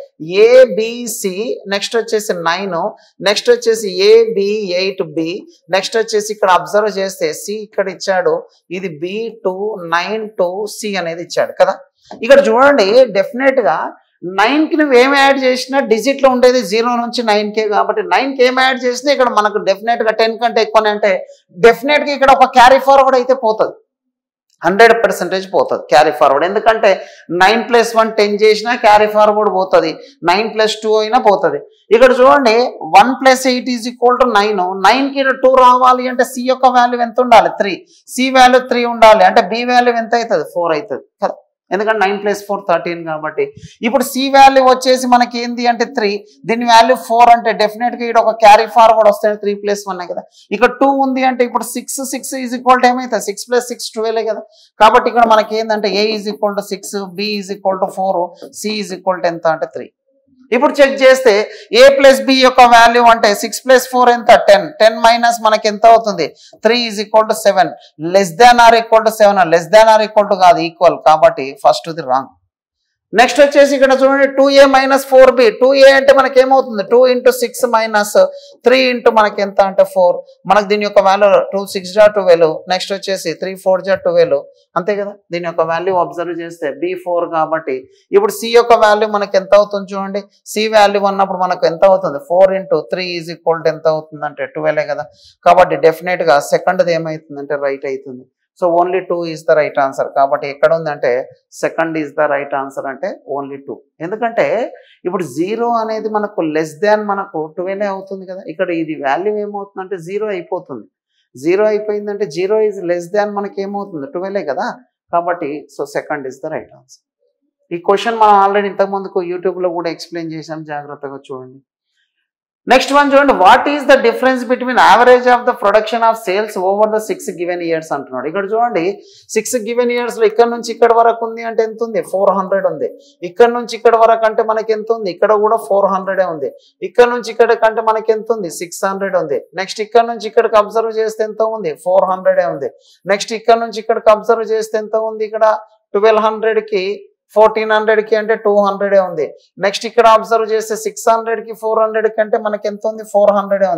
ఏబిసి నెక్స్ట్ వచ్చేసి నైన్ నెక్స్ట్ వచ్చేసి ఏబి ఎయిట్ బి నెక్స్ట్ వచ్చేసి ఇక్కడ అబ్జర్వ్ చేస్తే సి ఇక్కడ ఇచ్చాడు ఇది B two nine two C అనేది ఇచ్చాడు కదా ఇక్కడ చూడండి డెఫినెట్ గా నైన్ కి నువ్వు ఏం యాడ్ చేసినా డిజిట్ లో ఉండేది జీరో నుంచి నైన్ కే కాబట్టి నైన్ కి ఏం యాడ్ చేసినా ఇక్కడ మనకు డెఫినెట్ గా టెన్ కంటే ఎక్కువనే అంటే డెఫినెట్ గా ఇక్కడ ఒక క్యారీ ఫార్వర్డ్ అయితే పోతుంది హండ్రెడ్ పర్సెంటేజ్ పోతుంది క్యారీ ఫార్వర్డ్ ఎందుకంటే నైన్ ప్లస్ వన్ టెన్ చేసినా క్యారీ ఫార్వర్డ్ పోతుంది నైన్ ప్లస్ టూ అయినా పోతుంది ఇక్కడ చూడండి one plus eight is equal to nine nine కి టూ రావాలి అంటే సి యొక్క వాల్యూ ఎంత ఉండాలి త్రీ సి వాల్యూ త్రీ ఉండాలి అంటే బి వాల్యూ ఎంత అవుతుంది ఫోర్ అవుతుంది కదా ఎందుకంటే నైన్ ప్లస్ ఫోర్ థర్టీన్ కాబట్టి ఇప్పుడు సి వాల్యూ వచ్చేసి మనకి ఏంది అంటే త్రీ దీని వాల్యూ ఫోర్ అంటే డెఫినెట్ గా ఇక్కడ ఒక క్యారీ ఫార్వర్డ్ వస్తాయి త్రీ ప్లస్ వన్ కదా ఇక్కడ టూ ఉంది అంటే ఇప్పుడు six six is equal to ఏమైతుంది సిక్స్ ప్లస్ సిక్స్ ట్వెల్వ్ కదా కాబట్టి ఇక్కడ మనకి ఏంటంటే A is equal to six B is equal to four C is equal to ఎంత అంటే త్రీ ఇప్పుడు చెక్ చేస్తే ఏ ప్లస్ బి యొక్క వాల్యూ అంటే సిక్స్ ప్లస్ ఫోర్ ఎంత టెన్ టెన్ మైనస్ మనకి ఎంత అవుతుంది three is equal to seven less than or equal to seven less than or equal to కాదు ఈక్వల్ కాబట్టి ఫస్ట్ ది రాంగ్ నెక్స్ట్ వచ్చేసి ఇక్కడ చూడండి two A minus four B two A అంటే మనకి ఏమవుతుంది two into six minus three into మనకి ఎంత అంటే ఫోర్ మనకి దీని యొక్క వాల్యూ టూ సిక్స్ జా ట్వెల్వ్ నెక్స్ట్ వచ్చేసి త్రీ ఫోర్ జా ట్వెల్వ్ అంతే కదా దీని యొక్క వాల్యూ అబ్జర్వ్ చేస్తే బి ఫోర్ కాబట్టి ఇప్పుడు సి యొక్క వాల్యూ మనకి ఎంత అవుతుంది చూడండి సి వాల్యూ అన్నప్పుడు మనకు ఎంత అవుతుంది four into three is equal to ఎంత అవుతుంది అంటే ట్వెల్వ్ కదా కాబట్టి డెఫినెట్ గా సెకండ్ది ఏమవుతుంది అంటే రైట్ అవుతుంది so only two is the right answer కాబట్టి ఎక్కడ ఉందంటే second is the right answer అంటే ఓన్లీ టూ ఎందుకంటే ఇప్పుడు జీరో అనేది మనకు లెస్ దాన్ మనకు ట్వెల్వ్ అవుతుంది కదా ఇక్కడ ఇది వాల్యూ ఏమవుతుందంటే జీరో అయిపోతుంది జీరో అయిపోయిందంటే జీరో ఈజ్ లెస్ దాన్ మనకి ఏమవుతుంది ట్వెల్వే కదా కాబట్టి so second is the right answer ఈ క్వశ్చన్ మనం ఆల్రెడీ ఇంతకుముందుకు యూట్యూబ్లో కూడా ఎక్స్ప్లెయిన్ చేసాం జాగ్రత్తగా చూడండి నెక్స్ట్ వన్ చూడండి what is the difference between average of the production of sales over the six given years అంటున్నాడు ఇక్కడ చూడండి సిక్స్ గివెన్ ఇయర్స్ లో ఇక్కడ నుంచి ఇక్కడ వరకు ఉంది అంటే ఎంత ఉంది ఫోర్ హండ్రెడ్ ఉంది ఇక్కడ నుంచి ఇక్కడ వరకు అంటే మనకి ఎంత ఉంది ఇక్కడ కూడా ఫోర్ హండ్రెడే ఉంది ఇక్కడ నుంచి ఇక్కడ కంటే మనకి ఎంత ఉంది సిక్స్ హండ్రెడ్ ఉంది నెక్స్ట్ ఇక్కడ నుంచి ఇక్కడికి అబ్జర్వ్ చేస్తే ఎంత ఉంది ఫోర్ హండ్రెడే ఉంది నెక్స్ట్ ఇక్కడ నుంచి ఇక్కడికి అబ్జర్వ్ చేస్తే ఎంత ఉంది ఇక్కడ ట్వెల్వ్ హండ్రెడ్ కి ఫోర్టీన్ హండ్రెడ్ కి అంటే టూ హండ్రెడే ఉంది నెక్స్ట్ ఇక్కడ అబ్జర్వ్ చేస్తే సిక్స్ హండ్రెడ్ కి ఫోర్ హండ్రెడ్ కి అంటే మనకి ఎంత ఉంది ఫోర్ హండ్రెడే ఉంది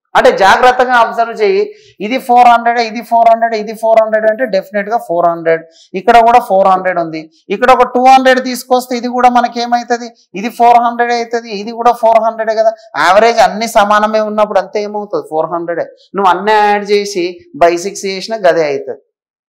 అంటే జాగ్రత్తగా అబ్జర్వ్ చేయి ఇది ఫోర్ హండ్రెడ్ ఇది ఫోర్ హండ్రెడ్ ఇది ఫోర్ హండ్రెడ్ అంటే డెఫినెట్ గా ఫోర్ హండ్రెడ్ ఇక్కడ కూడా ఫోర్ హండ్రెడ్ ఉంది ఇక్కడ ఒక టూ హండ్రెడ్ తీసుకొస్తే ఇది కూడా మనకి ఏమవుతుంది ఇది ఫోర్ హండ్రెడ్ అవుతుంది ఇది కూడా ఫోర్ హండ్రెడ్ కదా యావరేజ్ అన్ని సమానమే ఉన్నప్పుడు అంతే ఏమవుతుంది ఫోర్ హండ్రెడ్ నువ్వు అన్నీ యాడ్ చేసి బై సిక్స్ చేసినా గదే అవుతుంది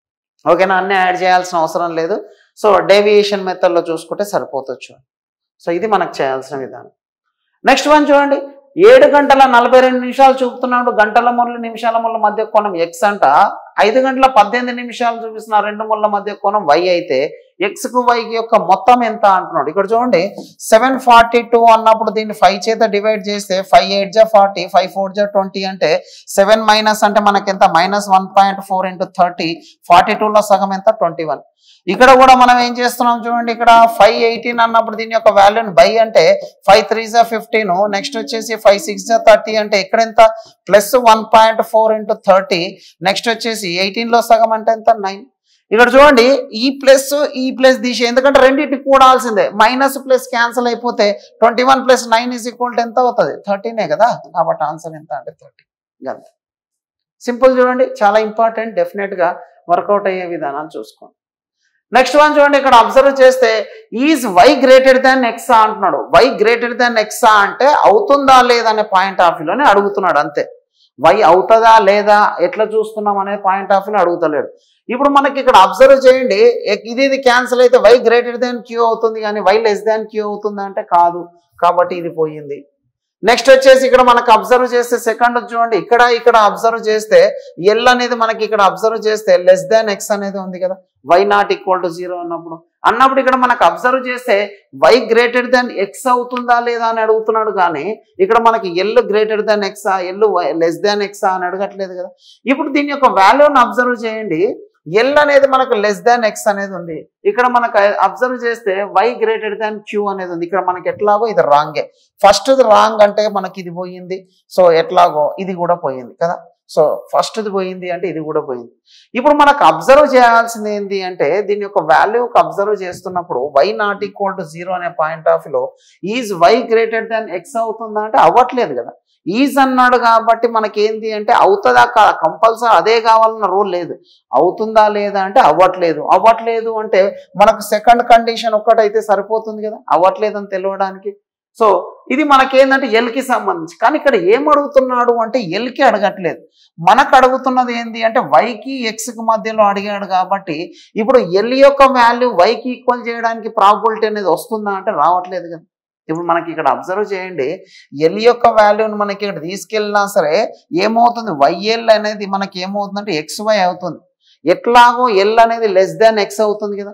ఓకేనా అన్నీ యాడ్ చేయాల్సిన అవసరం లేదు సో డేవియేషన్ మెథడ్లో చూసుకుంటే సరిపోతచ్చు సో ఇది మనకు చేయాల్సిన విధానం నెక్స్ట్ వన్ చూడండి ఏడు గంటల నలభై రెండు నిమిషాలు చూపుతున్నాడు గంటల ముళ్ళు నిమిషాల ముళ్ళ మధ్య కోణం ఎక్స్ అంట ఐదు గంటల పద్దెనిమిది నిమిషాలు చూపిస్తున్న రెండు ముళ్ళ మధ్య కోణం వై అయితే ఎక్స్ కు వైకి యొక్క మొత్తం ఎంత అంటున్నాడు ఇక్కడ చూడండి సెవెన్ ఫార్టీ టూ అన్నప్పుడు దీన్ని ఫైవ్ చేత డివైడ్ చేస్తే ఫైవ్ ఎయిట్ జా ఫార్టీ ఫైవ్ ఫోర్ జా ట్వంటీ అంటే సెవెన్ మైనస్ అంటే మనకి ఎంత minus one point four into thirty forty టూలో సగం ఎంత ట్వంటీ వన్ ఇక్కడ కూడా మనం ఏం చేస్తున్నాం చూడండి ఇక్కడ ఫైవ్ ఎయిటీన్ అన్నప్పుడు దీని యొక్క వాల్యూని బై అంటే ఫైవ్ త్రీ జా ఫిఫ్టీన్ నెక్స్ట్ వచ్చేసి ఫైవ్ సిక్స్ జా థర్టీ అంటే ఇక్కడ ఎంత plus one point four into thirty next వచ్చేసి ఎయిటీన్ లో సగం అంటే ఎంత నైన్ ఇక్కడ చూడండి ఈ ప్లస్ ఈ ప్లస్ తీసి ఎందుకంటే రెండింటికి కూడాల్సిందే మైనస్ ప్లస్ క్యాన్సిల్ అయిపోతే twenty one plus nine is equal to ఎంత అవుతుంది థర్టీనే కదా కాబట్టి ఆన్సర్ ఎంత అంటే థర్టీ అంతే సింపుల్ చూడండి చాలా ఇంపార్టెంట్ డెఫినెట్ గా వర్కౌట్ అయ్యే విధానాలు చూసుకోండి నెక్స్ట్ వన్ చూడండి ఇక్కడ అబ్జర్వ్ చేస్తే ఈజ్ వై గ్రేటర్ దాన్ ఎక్సా అంటున్నాడు వై గ్రేటర్ దాన్ ఎక్సా అంటే అవుతుందా లేదా అనే పాయింట్ ఆఫ్ వ్యూలోనే అడుగుతున్నాడు అంతే వై అవుతుందా లేదా ఎట్లా చూస్తున్నాం అనే పాయింట్ ఆఫ్ వ్యూలో అడుగుతలేడు ఇప్పుడు మనకి ఇక్కడ అబ్జర్వ్ చేయండి ఎక్- ఇది ఇది క్యాన్సిల్ అయితే వై గ్రేటర్ దాన్ క్యూ అవుతుంది కానీ వై లెస్ దాన్ క్యూ అవుతుంది అంటే కాదు కాబట్టి ఇది పోయింది నెక్స్ట్ వచ్చేసి ఇక్కడ మనకు అబ్జర్వ్ చేస్తే సెకండ్ చూడండి ఇక్కడ ఇక్కడ అబ్జర్వ్ చేస్తే ఎల్ అనేది మనకి ఇక్కడ అబ్జర్వ్ చేస్తే లెస్ దాన్ ఎక్స్ అనేది ఉంది కదా Y not equal to zero అన్నప్పుడు అన్నప్పుడు ఇక్కడ మనకు అబ్జర్వ్ చేస్తే వై గ్రేటర్ దాన్ ఎక్స్ అవుతుందా లేదా అని అడుగుతున్నాడు కానీ ఇక్కడ మనకి ఎల్ గ్రేటర్ దాన్ ఎక్సా ఎల్ లెస్ దాన్ ఎక్సా అని అడగట్లేదు కదా ఇప్పుడు దీని యొక్క వాల్యూని అబ్జర్వ్ చేయండి ఎల్ అనేది మనకు లెస్ దాన్ ఎక్స్ అనేది ఉంది ఇక్కడ మనకు అబ్జర్వ్ చేస్తే వై గ్రేటర్ దాన్ క్యూ అనేది ఉంది ఇక్కడ మనకి ఎట్లాగో ఇది రాంగే ఫస్ట్ రాంగ్ అంటే మనకి ఇది పోయింది సో ఎట్లాగో ఇది కూడా పోయింది కదా సో ఫస్ట్ది పోయింది అంటే ఇది కూడా పోయింది ఇప్పుడు మనకు అబ్జర్వ్ చేయాల్సింది ఏంటి అంటే దీని యొక్క వాల్యూకి అబ్జర్వ్ చేస్తున్నప్పుడు Y not equal to zero అనే పాయింట్ ఆఫ్ లో is Y greater than X అవుతుందా అంటే అవ్వట్లేదు కదా ఈజ్ అన్నాడు కాబట్టి మనకి ఏంటి అంటే అవుతుందా కంపల్సరీ అదే కావాలన్న రూల్ లేదు అవుతుందా లేదా అంటే అవ్వట్లేదు అవ్వట్లేదు అంటే మనకు సెకండ్ కండిషన్ ఒక్కటైతే సరిపోతుంది కదా అవ్వట్లేదు అని తెలియడానికి సో ఇది మనకేందంటే ఎల్కి సంబంధించి కానీ ఇక్కడ ఏం అడుగుతున్నాడు అంటే ఎల్కి అడగట్లేదు మనకు అడుగుతున్నది ఏంటి అంటే వైకి ఎక్స్కి మధ్యలో అడిగాడు కాబట్టి ఇప్పుడు ఎల్ యొక్క వాల్యూ వైకి ఈక్వల్ చేయడానికి ప్రాబిలిటీ అనేది వస్తుందా అంటే రావట్లేదు కదా ఇప్పుడు మనకి ఇక్కడ అబ్జర్వ్ చేయండి ఎల్ యొక్క వాల్యూని మనకి ఇక్కడ తీసుకెళ్ళినా సరే ఏమవుతుంది వైఎల్ అనేది మనకి ఏమవుతుందంటే ఎక్స్ వై అవుతుంది ఎట్లాగో ఎల్ అనేది లెస్ దాన్ ఎక్స్ అవుతుంది కదా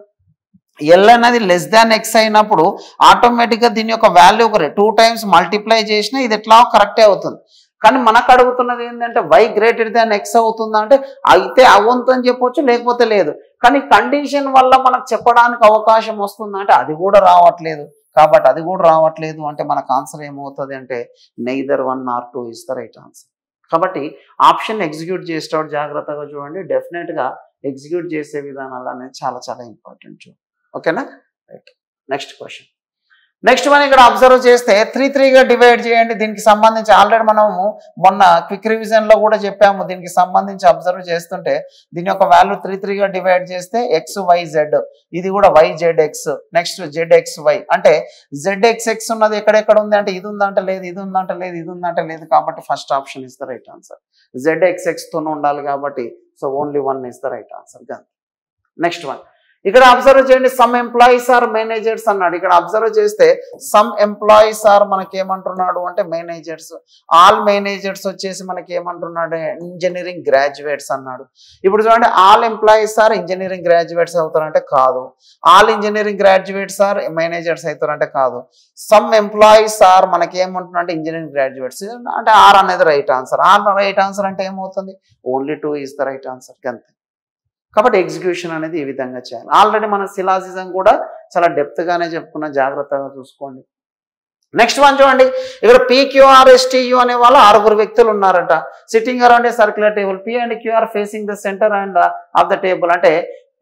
ఎల్ అనేది లెస్ దాన్ ఎక్స్ అయినప్పుడు ఆటోమేటిక్గా దీని యొక్క వాల్యూ ఒక టూ టైమ్స్ మల్టిప్లై చేసినా ఇది ఎట్లా కరెక్టే అవుతుంది కానీ మనకు అడుగుతున్నది ఏంటంటే వై గ్రేటర్ దాన్ ఎక్స్ అవుతుందా అంటే అయితే అవ్వంతు అని చెప్పొచ్చు లేకపోతే లేదు కానీ కండిషన్ వల్ల మనకు చెప్పడానికి అవకాశం వస్తుందా అంటే అది కూడా రావట్లేదు కాబట్టి అది కూడా రావట్లేదు అంటే మనకు ఆన్సర్ ఏమవుతుంది అంటే neither one or two is the right answer కాబట్టి ఆప్షన్ ఎగ్జిక్యూట్ చేసేటప్పుడు జాగ్రత్తగా చూడండి డెఫినెట్గా ఎగ్జిక్యూట్ చేసే విధానాలు అనేది చాలా చాలా ఇంపార్టెంట్ చూడండి ఓకేనా రైట్ నెక్స్ట్ క్వశ్చన్ నెక్స్ట్ మనం ఇక్కడ అబ్జర్వ్ చేస్తే త్రీ త్రీగా డివైడ్ చేయండి దీనికి సంబంధించి ఆల్రెడీ మనము మొన్న క్విక్ రివిజన్ లో కూడా చెప్పాము దీనికి సంబంధించి అబ్జర్వ్ చేస్తుంటే దీని యొక్క వాల్యూ త్రీ త్రీగా డివైడ్ చేస్తే ఎక్స్ వై జెడ్ ఇది కూడా Y Z X next Z X Y అంటే జెడ్ ఎక్స్ ఎక్స్ ఉన్నది ఎక్కడెక్కడ ఉంది అంటే ఇది ఉందంటే లేదు ఇది ఉందంటే లేదు ఇది ఉందంటే లేదు కాబట్టి first option is the right answer Z X X తోనే ఉండాలి కాబట్టి so only one is the right answer next one ఇక్కడ అబ్జర్వ్ చేయండి సమ్ ఎంప్లాయీస్ ఆర్ మేనేజర్స్ అన్నాడు ఇక్కడ అబ్జర్వ్ చేస్తే సమ్ ఎంప్లాయీస్ ఆర్ మనకి ఏమంటున్నాడు అంటే మేనేజర్స్ ఆల్ మేనేజర్స్ వచ్చేసి మనకి ఏమంటున్నాడు ఇంజనీరింగ్ గ్రాడ్యుయేట్స్ అన్నాడు ఇప్పుడు చూడండి all employees are engineering graduates అవుతారంటే కాదు all engineering graduates are managers అవుతారంటే కాదు సమ్ ఎంప్లాయీస్ ఆర్ మనకి ఏమంటున్నా అంటే ఇంజనీరింగ్ గ్రాడ్యుయేట్స్ అంటే ఆర్ అనేది right answer or right answer అంటే ఏమవుతుంది only two is the right answer అంతే కాబట్టి ఎగ్జిక్యూషన్ అనేది ఈ విధంగా చేయాలి ఆల్రెడీ మన సిలాసిజం కూడా చాలా డెప్త్ గానే చెప్పుకున్న జాగ్రత్తగా చూసుకోండి నెక్స్ట్ వన్ చూడండి ఇక్కడ పిక్యూఆర్ఎస్టియు అనే వాళ్ళు ఆరుగురు వ్యక్తులు ఉన్నారట sitting around a circular table P and QR facing the center and of the table అంటే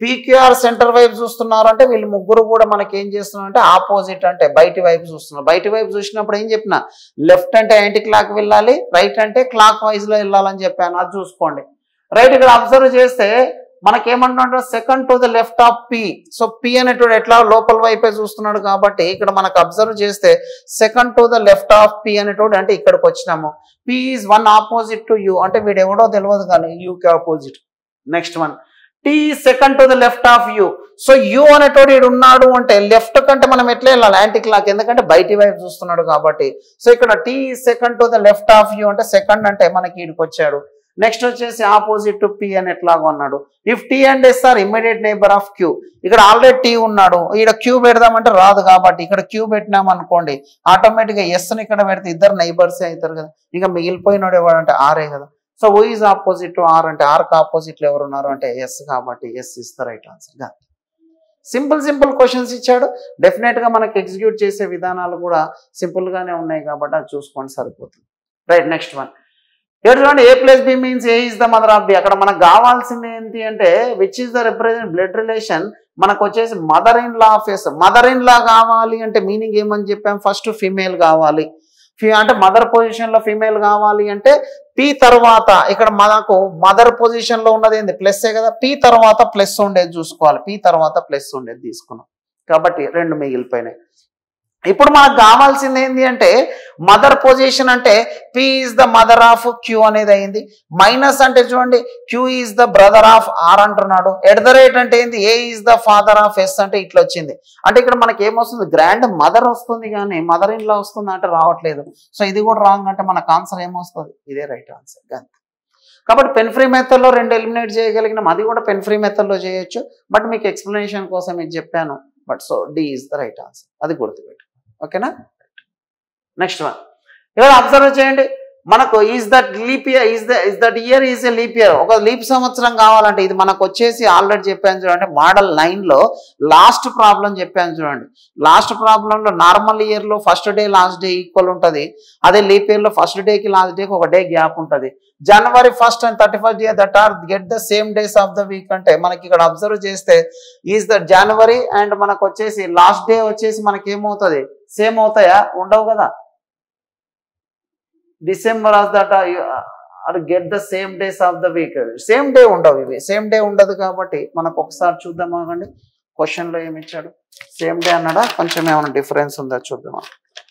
పీక్యూఆర్ సెంటర్ వైపు చూస్తున్నారు అంటే వీళ్ళు ముగ్గురు కూడా మనకి ఏం చేస్తున్నారు అంటే ఆపోజిట్ అంటే బయటి వైపు చూస్తున్నారు బయటి వైపు చూసినప్పుడు ఏం చెప్పిన లెఫ్ట్ అంటే యాంటీ క్లాక్ వెళ్ళాలి రైట్ అంటే క్లాక్ వైజ్ లో వెళ్ళాలని చెప్పాను అది చూసుకోండి రైట్ ఇక్కడ అబ్జర్వ్ చేస్తే మనకేమంటున్నాడు second to the left of P so P అనేటువంటి ఎట్లా లోపల వైపే చూస్తున్నాడు కాబట్టి ఇక్కడ మనకు అబ్జర్వ్ చేస్తే second to the left of P అనేటువంటి అంటే ఇక్కడికి వచ్చినాము P is one opposite to U అంటే వీడు ఎవడో తెలియదు కానీ యూకి opposite next one T second to the left of U so U అనేటోడు ఈడు ఉన్నాడు అంటే లెఫ్ట్ కంటే మనం ఎట్లా వెళ్ళాలి యాంటీ క్లాక్ ఎందుకంటే బయటి వైపు చూస్తున్నాడు కాబట్టి సో ఇక్కడ T second to the left of U అంటే సెకండ్ అంటే మనకి ఈడికి వచ్చాడు నెక్స్ట్ వచ్చేసి ఆపోజిట్ టు పి అని ఎట్లాగో అన్నాడు if T and S are immediate neighbour of Q ఇక్కడ ఆల్రెడీ టీ ఉన్నాడు ఇక్కడ క్యూ పెడదామంటే రాదు కాబట్టి ఇక్కడ క్యూ పెట్టినాం అనుకోండి ఆటోమేటిక్గా ఎస్ని ఇక్కడ పెడితే ఇద్దరు నైబర్సే అవుతారు కదా ఇంకా మిగిలిపోయినాడు ఎవడంటే ఆరే కదా so O is opposite to R అంటే ఆర్కి ఆపోజిట్లు ఎవరు ఉన్నారు అంటే ఎస్ కాబట్టి S is the right answer simple simple questions ఇచ్చాడు డెఫినెట్ గా మనకి ఎగ్జిక్యూట్ చేసే విధానాలు కూడా సింపుల్ గానే ఉన్నాయి కాబట్టి అది చూసుకోండి సరిపోతుంది రైట్ నెక్స్ట్ వన్ ఇక్కడ చూడండి A plus B means A is the mother of B అక్కడ మనకు కావాల్సింది ఏంటి అంటే which is the represent blood relation మనకు వచ్చేసి mother in law of S mother in law కావాలి అంటే మీనింగ్ ఏమని చెప్పాం ఫస్ట్ ఫీమేల్ కావాలి ఫీ- అంటే మదర్ పొజిషన్ లో ఫీమేల్ కావాలి అంటే పి తర్వాత ఇక్కడ మనకు మదర్ పొజిషన్ లో ఉన్నది ఏంది ప్లస్ కదా పి తర్వాత ప్లస్ ఉండేది చూసుకోవాలి పి తర్వాత ప్లస్ ఉండేది తీసుకున్నాం కాబట్టి రెండు మిగిలిపోయినాయి ఇప్పుడు మనకు కావాల్సింది ఏంటి అంటే మదర్ పొజిషన్ అంటే P is the mother of Q అనేది అయింది మైనస్ అంటే చూడండి Q is the brother of R అంటున్నాడు ఎట్ ద రేట్ అంటే ఏంది A is the father of S అంటే ఇట్లా వచ్చింది అంటే ఇక్కడ మనకి ఏమొస్తుంది గ్రాండ్ మదర్ వస్తుంది కానీ మదర్ ఇన్ లా వస్తుంది అంటే రావట్లేదు సో ఇది కూడా రాంగ్ అంటే మనకు ఆన్సర్ ఏమొస్తుంది ఇదే రైట్ ఆన్సర్ అంతే కాబట్టి పెన్ ఫ్రీ మెథడ్లో రెండు ఎలిమినేట్ చేయగలిగినాం అది కూడా పెన్ ఫ్రీ మెథడ్లో చేయొచ్చు బట్ మీకు ఎక్స్ప్లెనేషన్ కోసం ఇది చెప్పాను but so D is the right answer అది గుర్తుపెట్టు ఓకేనా నెక్స్ట్ వన్ ఇక్కడ అబ్జర్వ్ చేయండి మనకు is that leap year is the is that year is a leap year ఒక లీప్ సంవత్సరం కావాలంటే ఇది మనకు వచ్చేసి ఆల్రెడీ చెప్పాను చూడండి మోడల్ లో లాస్ట్ ప్రాబ్లం చెప్పాను చూడండి లాస్ట్ ప్రాబ్లంలో నార్మల్ ఇయర్లో first day last day equal ఉంటుంది అదే లీప్ ఇయర్లో ఫస్ట్ డేకి లాస్ట్ డేకి ఒక డే గ్యాప్ ఉంటుంది January first and thirty first day that are get the same days of the week అంటే మనకి ఇక్కడ అబ్జర్వ్ చేస్తే ఈజ్ ద జనవరి అండ్ మనకు వచ్చేసి లాస్ట్ డే వచ్చేసి మనకి ఏమవుతుంది సేమ్ అవుతాయా ఉండవు కదా December of that are get the same days of the week same day ఉండవు ఇవి సేమ్ డే ఉండదు కాబట్టి మనకు ఒకసారి చూద్దాం ఆగండి క్వశ్చన్ లో ఏమి ఇచ్చాడు సేమ్ డే అన్నాడా కొంచెం ఏమైనా డిఫరెన్స్ ఉందా చూద్దామా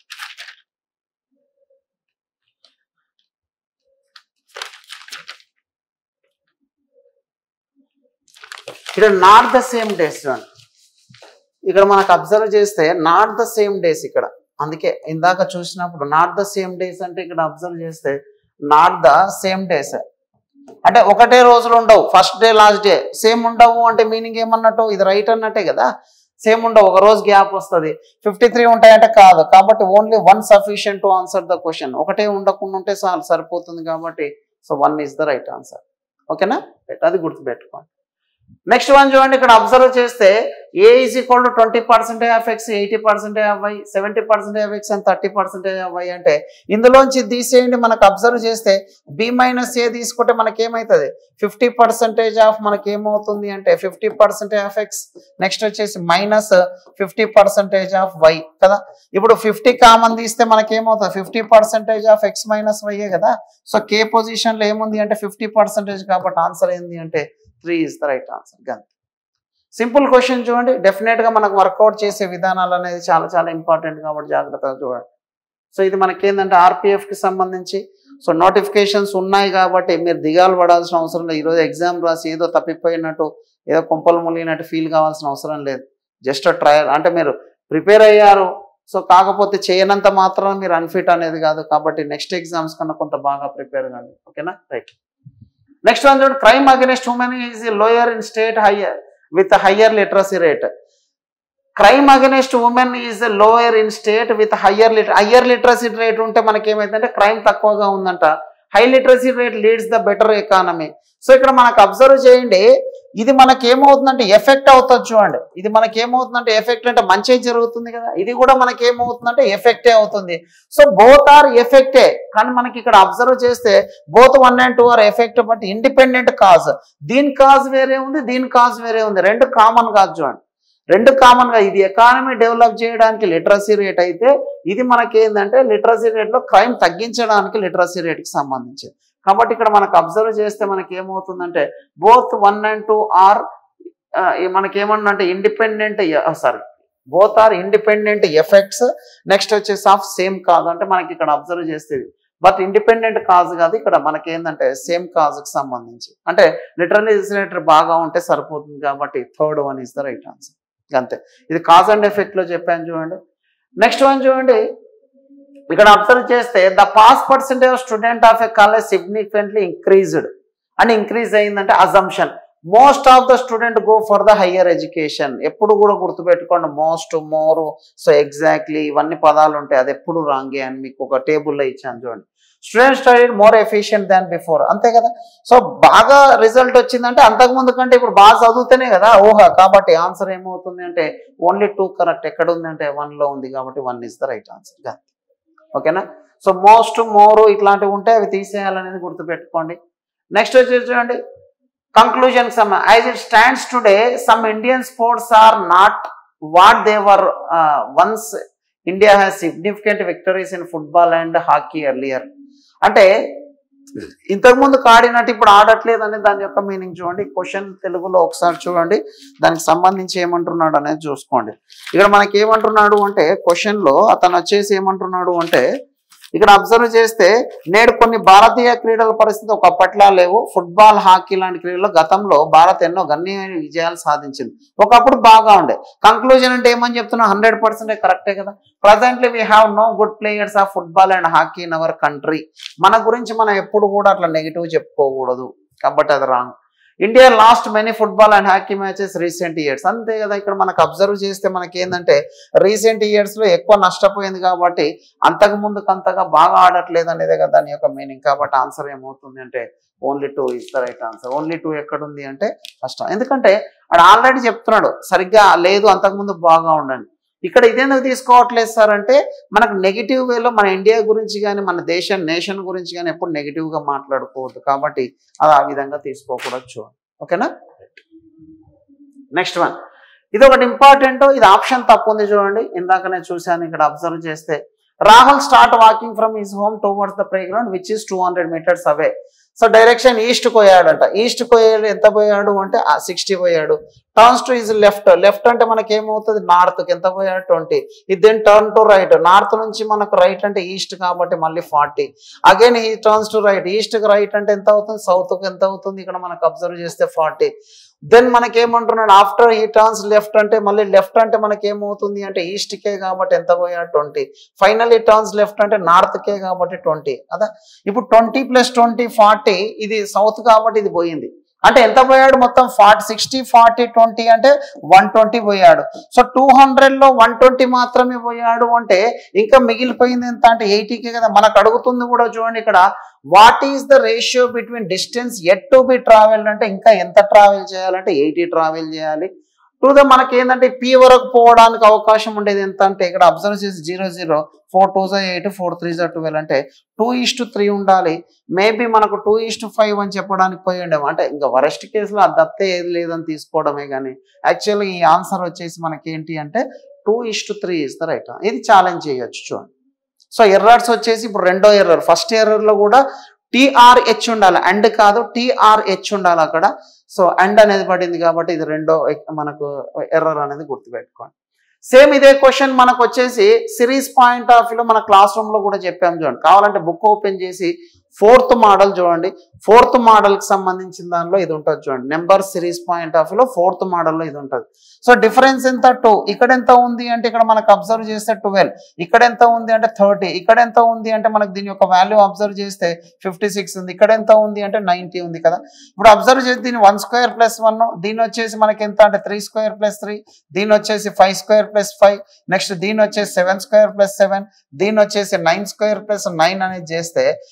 ఇక్కడ నాట్ ద సేమ్ డేస్ ఇక్కడ మనకు అబ్జర్వ్ చేస్తే నాట్ ద సేమ్ డేస్ ఇక్కడ అందుకే ఇందాక చూసినప్పుడు నాట్ ద సేమ్ డేస్ అంటే ఇక్కడ అబ్జర్వ్ చేస్తే నాట్ ద సేమ్ డేస్ అంటే ఒకటే రోజులు ఉండవు first day last day same ఉండవు అంటే మీనింగ్ ఏమన్నట్టు ఇది రైట్ అన్నట్టే కదా సేమ్ ఉండవు ఒక రోజు గ్యాప్ వస్తుంది ఫిఫ్టీ త్రీ ఉంటాయంటే కాదు కాబట్టి only one sufficient to answer the question ఒకటే ఉండకుండా ఉంటే చాలు సరిపోతుంది కాబట్టి so one is the right answer ఓకేనా రైట్ అది గుర్తుపెట్టుకోండి నెక్స్ట్ వన్ చూడండి ఇక్కడ అబ్జర్వ్ చేస్తే A is equal to twenty percentage of X eighty percentage of Y seventy percentage of X and thirty percentage of Y అంటే ఇందులోంచి తీసేయండి మనకు అబ్జర్వ్ చేస్తే బి మైనస్ ఏ తీసుకుంటే మనకి ఏమవుతుంది ఫిఫ్టీ పర్సెంటేజ్ ఆఫ్ మనకి ఏమవుతుంది అంటే fifty percentage of X next వచ్చేసి minus fifty percentage of Y కదా ఇప్పుడు ఫిఫ్టీ కామన్ తీస్తే మనకి ఏమవుతుంది fifty percentage of X minus వైయే కదా సో కే పొజిషన్ లో ఏముంది అంటే ఫిఫ్టీ పర్సెంటేజ్ కాబట్టి ఆన్సర్ ఏంది అంటే three is the right answer గంత సింపుల్ క్వశ్చన్ చూడండి డెఫినెట్ గా మనకు వర్కౌట్ చేసే విధానాలు అనేది చాలా చాలా ఇంపార్టెంట్ కాబట్టి జాగ్రత్తగా చూడండి సో ఇది మనకి ఏంటంటే ఆర్పిఎఫ్ కి సంబంధించి సో నోటిఫికేషన్స్ ఉన్నాయి కాబట్టి మీరు దిగాలు పడాల్సిన అవసరం లేదు ఈరోజు ఎగ్జామ్ రాసి ఏదో తప్పిపోయినట్టు ఏదో కొంపలు ములిగినట్టు ఫీల్ కావాల్సిన అవసరం లేదు జస్ట్ ట్రయల్ అంటే మీరు ప్రిపేర్ అయ్యారు సో కాకపోతే చేయనంత మాత్రం మీరు అన్ఫిట్ అనేది కాదు కాబట్టి నెక్స్ట్ ఎగ్జామ్స్ కన్నా కొంత బాగా ప్రిపేర్ కాండి ఓకేనా రైట్ నెక్స్ట్ వన్ చూడండి crime against women is lower in state higher with higher literacy rate crime against women is lower in state with higher liter higher literacy rate ఉంటే మనకి ఏమైందంటే crime తక్కువగా ఉందంట high literacy rate leads the better economy so ఇక్కడ మనకు observe చేయండి ఇది మనకి ఏమవుతుందంటే ఎఫెక్ట్ అవుతుంది చూడండి ఇది మనకి ఏమవుతుందంటే ఎఫెక్ట్ అంటే మంచి జరుగుతుంది కదా ఇది కూడా మనకి ఏమవుతుందంటే ఎఫెక్టే అవుతుంది సో బోత్ ఆర్ ఎఫెక్టే కానీ మనకి ఇక్కడ అబ్జర్వ్ చేస్తే both one and two are effect but independent cause దీని కాజ్ వేరే ఉంది దీని కాజ్ వేరే ఉంది రెండు కామన్ కాదు చూడండి రెండు కామన్ గా ఇది ఎకానమీ డెవలప్ చేయడానికి లిటరసీ రేట్ అయితే ఇది మనకి ఏంటంటే లిటరసీ రేట్ లో క్రైమ్ తగ్గించడానికి లిటరసీ రేట్ కి సంబంధించింది కాబట్టి ఇక్కడ మనకు అబ్జర్వ్ చేస్తే మనకి ఏమవుతుందంటే both one and two are మనకి ఏమన్నా independent sorry both are independent effects next వచ్చేసి ఆఫ్ సేమ్ కాజ్ అంటే మనకి ఇక్కడ అబ్జర్వ్ చేస్తుంది బట్ ఇండిపెండెంట్ కాజ్ కాదు ఇక్కడ మనకి ఏంటంటే సేమ్ కాజ్కి సంబంధించి అంటే లిటరలీ బాగా ఉంటే సరిపోతుంది కాబట్టి third one is the right answer అంతే ఇది కాజ్ అండ్ ఎఫెక్ట్ లో చెప్పాను చూడండి నెక్స్ట్ వన్ చూడండి ఇక్కడ అబ్జర్వ్ చేస్తే the pass percentage student of a college significantly increased అని ఇంక్రీజ్ అయిందంటే assumption most of the student go for the higher education ఎప్పుడు కూడా గుర్తుపెట్టుకోండి మోస్ట్ మోర్ సో ఎగ్జాక్ట్లీ ఇవన్నీ పదాలు ఉంటాయి అది ఎప్పుడు రాంగే అని మీకు ఒక టేబుల్లో ఇచ్చాను చూడండి student study more efficient than before అంతే కదా సో బాగా రిజల్ట్ వచ్చిందంటే అంతకు ముందు కంటే ఇప్పుడు బాగా చదువుతూనే కదా ఊహ కాబట్టి ఆన్సర్ ఏమవుతుంది అంటే ఓన్లీ టూ కరెక్ట్ ఎక్కడ ఉంది అంటే వన్ లో ఉంది కాబట్టి one is the right answer ఓకేనా సో మోస్ట్ మోర్ ఇట్లాంటివి ఉంటే అవి తీసేయాలనేది గుర్తుపెట్టుకోండి నెక్స్ట్ వచ్చేసి చూడండి conclusion some as it stands today some Indian sports are not what they were once India has significant victories in football and hockey earlier అంటే ఇంతకు ముందు ఆడినట్టు ఇప్పుడు ఆడట్లేదు అనేది దాని యొక్క మీనింగ్ చూడండి క్వశ్చన్ తెలుగులో ఒకసారి చూడండి దానికి సంబంధించి ఏమంటున్నాడు అనేది చూసుకోండి ఇక్కడ మనకి ఏమంటున్నాడు అంటే క్వశ్చన్ లో అతను వచ్చేసి ఏమంటున్నాడు అంటే ఇక్కడ అబ్జర్వ్ చేస్తే నేడు కొన్ని భారతీయ క్రీడల పరిస్థితి ఒకప్పట్లా లేవు ఫుట్బాల్ హాకీ లాంటి క్రీడల్లో గతంలో భారత్ ఎన్నో గణనీయమైన విజయాలు సాధించింది ఒకప్పుడు బాగా ఉండే కంక్లూజన్ అంటే ఏమని చెప్తున్నా హండ్రెడ్ పర్సెంట్ కరెక్టే కదా presently we have no good players of football and hockey in our country మన గురించి మనం ఎప్పుడు కూడా అట్లా నెగిటివ్ చెప్పుకోకూడదు కాబట్టి అది wrong India lost many football and hockey matches recent years అంతే కదా ఇక్కడ మనకు అబ్జర్వ్ చేస్తే మనకి ఏంటంటే రీసెంట్ ఇయర్స్ లో ఎక్కువ నష్టపోయింది కాబట్టి అంతకు ముందుకు అంతగా బాగా ఆడట్లేదు అనేదే కదా దాని యొక్క మీనింగ్ కాబట్టి ఆన్సర్ ఏమవుతుంది అంటే only two is the right answer only two ఎక్కడుంది అంటే కష్టం ఎందుకంటే వాడు ఆల్రెడీ చెప్తున్నాడు సరిగ్గా లేదు అంతకుముందు బాగా ఉండండి ఇక్కడ ఇదేందుకు తీసుకోవట్లేదు సార్ అంటే మనకు నెగిటివ్ వేలో మన ఇండియా గురించి కానీ మన దేశం నేషన్ గురించి కానీ ఎప్పుడు negative గా మాట్లాడుకోవద్దు కాబట్టి అది ఆ విధంగా తీసుకోకూడదు చూడండి ఓకేనా నెక్స్ట్ వన్ ఇది ఒకటి ఇంపార్టెంట్ ఇది ఆప్షన్ తప్పు ఉంది చూడండి ఇందాక నేను చూశాను ఇక్కడ అబ్జర్వ్ చేస్తే Rahul start walking from his home towards the playground which is two hundred meters away so direction east పోయాడంట ఈస్ట్ పోయాడు ఎంత పోయాడు అంటే సిక్స్టీ పోయాడు turns to is left left అంటే మనకి ఏమవుతుంది నార్త్కి ఎంత పోయాడు ట్వంటీ ఇది then turn to right north నుంచి మనకు రైట్ అంటే ఈస్ట్ కాబట్టి మళ్ళీ ఫార్టీ అగైన్ ఈ టర్న్స్ టు రైట్ ఈస్ట్కి రైట్ అంటే ఎంత అవుతుంది సౌత్కి ఎంత అవుతుంది ఇక్కడ మనకు అబ్జర్వ్ చేస్తే ఫార్టీ దెన్ మనకి ఏమంటున్నాడు ఆఫ్టర్ ఈ టర్న్స్ లెఫ్ట్ అంటే మళ్ళీ లెఫ్ట్ అంటే మనకి ఏమవుతుంది అంటే ఈస్ట్కే కాబట్టి ఎంత పోయాడు ట్వంటీ ఫైనల్ ఈ టర్న్స్ లెఫ్ట్ అంటే నార్త్కే కాబట్టి ట్వంటీ అదా ఇప్పుడు ట్వంటీ ప్లస్ ట్వంటీ ఫార్టీ ఇది సౌత్ కాబట్టి ఇది పోయింది అంటే ఎంత పోయాడు మొత్తం ఫార్టీ సిక్స్టీ ఫార్టీ ట్వంటీ అంటే వన్ ట్వంటీ పోయాడు సో టూ హండ్రెడ్ లో వన్ ట్వంటీ మాత్రమే పోయాడు అంటే ఇంకా మిగిలిపోయింది ఎంత అంటే ఎయిటీకే కదా మనకు అడుగుతుంది కూడా చూడండి ఇక్కడ what is the ratio between distance yet to be travel అంటే ఇంకా ఎంత ట్రావెల్ చేయాలంటే ఎయిటీ ట్రావెల్ చేయాలి టూ ద మనకి ఏంటంటే పీ వరకు పోవడానికి అవకాశం ఉండేది ఎంత అంటే ఇక్కడ అబ్జర్వ్ చేసి జీరో జీరో ఫోర్ టూ జా ఎయిట్ ఫోర్ త్రీ జా ట్వెల్వ్ అంటే టూ ఈస్ టు త్రీ ఉండాలి మేబీ మనకు టూ ఈస్ టు ఫైవ్ అని చెప్పడానికి పోయి ఉండేమో అంటే ఇంకా వరస్ట్ కేసులో అది తప్పితే ఏది లేదని తీసుకోవడమే కానీ యాక్చువల్గా ఈ ఆన్సర్ వచ్చేసి మనకి ఏంటి అంటే two is to three is the right ఇది ఛాలెంజ్ చేయొచ్చు చూడండి సో ఎర్రర్స్ వచ్చేసి ఇప్పుడు రెండో ఎర్రర్ ఫస్ట్ ఎర్రర్లో కూడా టీఆర్హెచ్ ఉండాలి అండ్ కాదు టీఆర్హెచ్ ఉండాలి అక్కడ సో అండ్ అనేది పడింది కాబట్టి ఇది రెండో ఎక్- మనకు ఎర్రర్ అనేది గుర్తుపెట్టుకోండి సేమ్ ఇదే క్వశ్చన్ మనకు వచ్చేసి సిరీస్ పాయింట్ ఆఫ్ వ్యూలో మన క్లాస్ రూమ్ లో కూడా చెప్పాము చూడండి కావాలంటే బుక్ ఓపెన్ చేసి ఫోర్త్ మోడల్ చూడండి ఫోర్త్ మోడల్ కి సంబంధించిన దానిలో ఇది ఉంటుంది చూడండి నెంబర్ సిరీస్ పాయింట్ ఆఫ్ వ్యూలో ఫోర్త్ మోడల్లో ఇది ఉంటుంది సో డిఫరెన్స్ ఎంత టూ ఇక్కడ ఎంత ఉంది అంటే ఇక్కడ మనకు అబ్జర్వ్ చేస్తే ట్వెల్వ్ ఇక్కడ ఎంత ఉంది అంటే థర్టీ ఇక్కడ ఎంత ఉంది అంటే మనకు దీని యొక్క వాల్యూ అబ్జర్వ్ చేస్తే ఫిఫ్టీ సిక్స్ ఉంది ఇక్కడ ఎంత ఉంది అంటే నైన్టీ ఉంది కదా ఇప్పుడు అబ్జర్వ్ చేసి దీని వన్ స్క్వేర్ ప్లస్ వన్ దీని వచ్చేసి మనకి ఎంత అంటే త్రీ స్క్వేర్ ప్లస్ త్రీ దీని వచ్చేసి five square plus five next దీని వచ్చేసి సెవెన్ స్క్వేర్ ప్లస్ సెవెన్ దీని వచ్చేసి నైన్ స్క్వేర్ ప్లస్ నైన్ అనేది చేస్తే నెక్స్ట్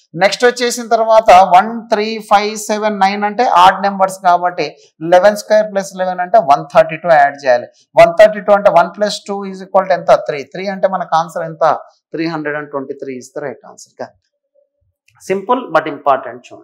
వచ్చేసిన తర్వాత one three five seven nine అంటే ఆడ్ నెంబర్స్ కాబట్టి లెవెన్ స్క్వేర్ ప్లస్ లెవెన్ అంటే వన్ థర్టీ టూ యాడ్ చేయాలి వన్ థర్టీ టూ అంటే one plus two is equal to ఎంత త్రీ త్రీ అంటే మనకు ఆన్సర్ ఎంత three hundred and twenty three is the right answer simple but important చూడండి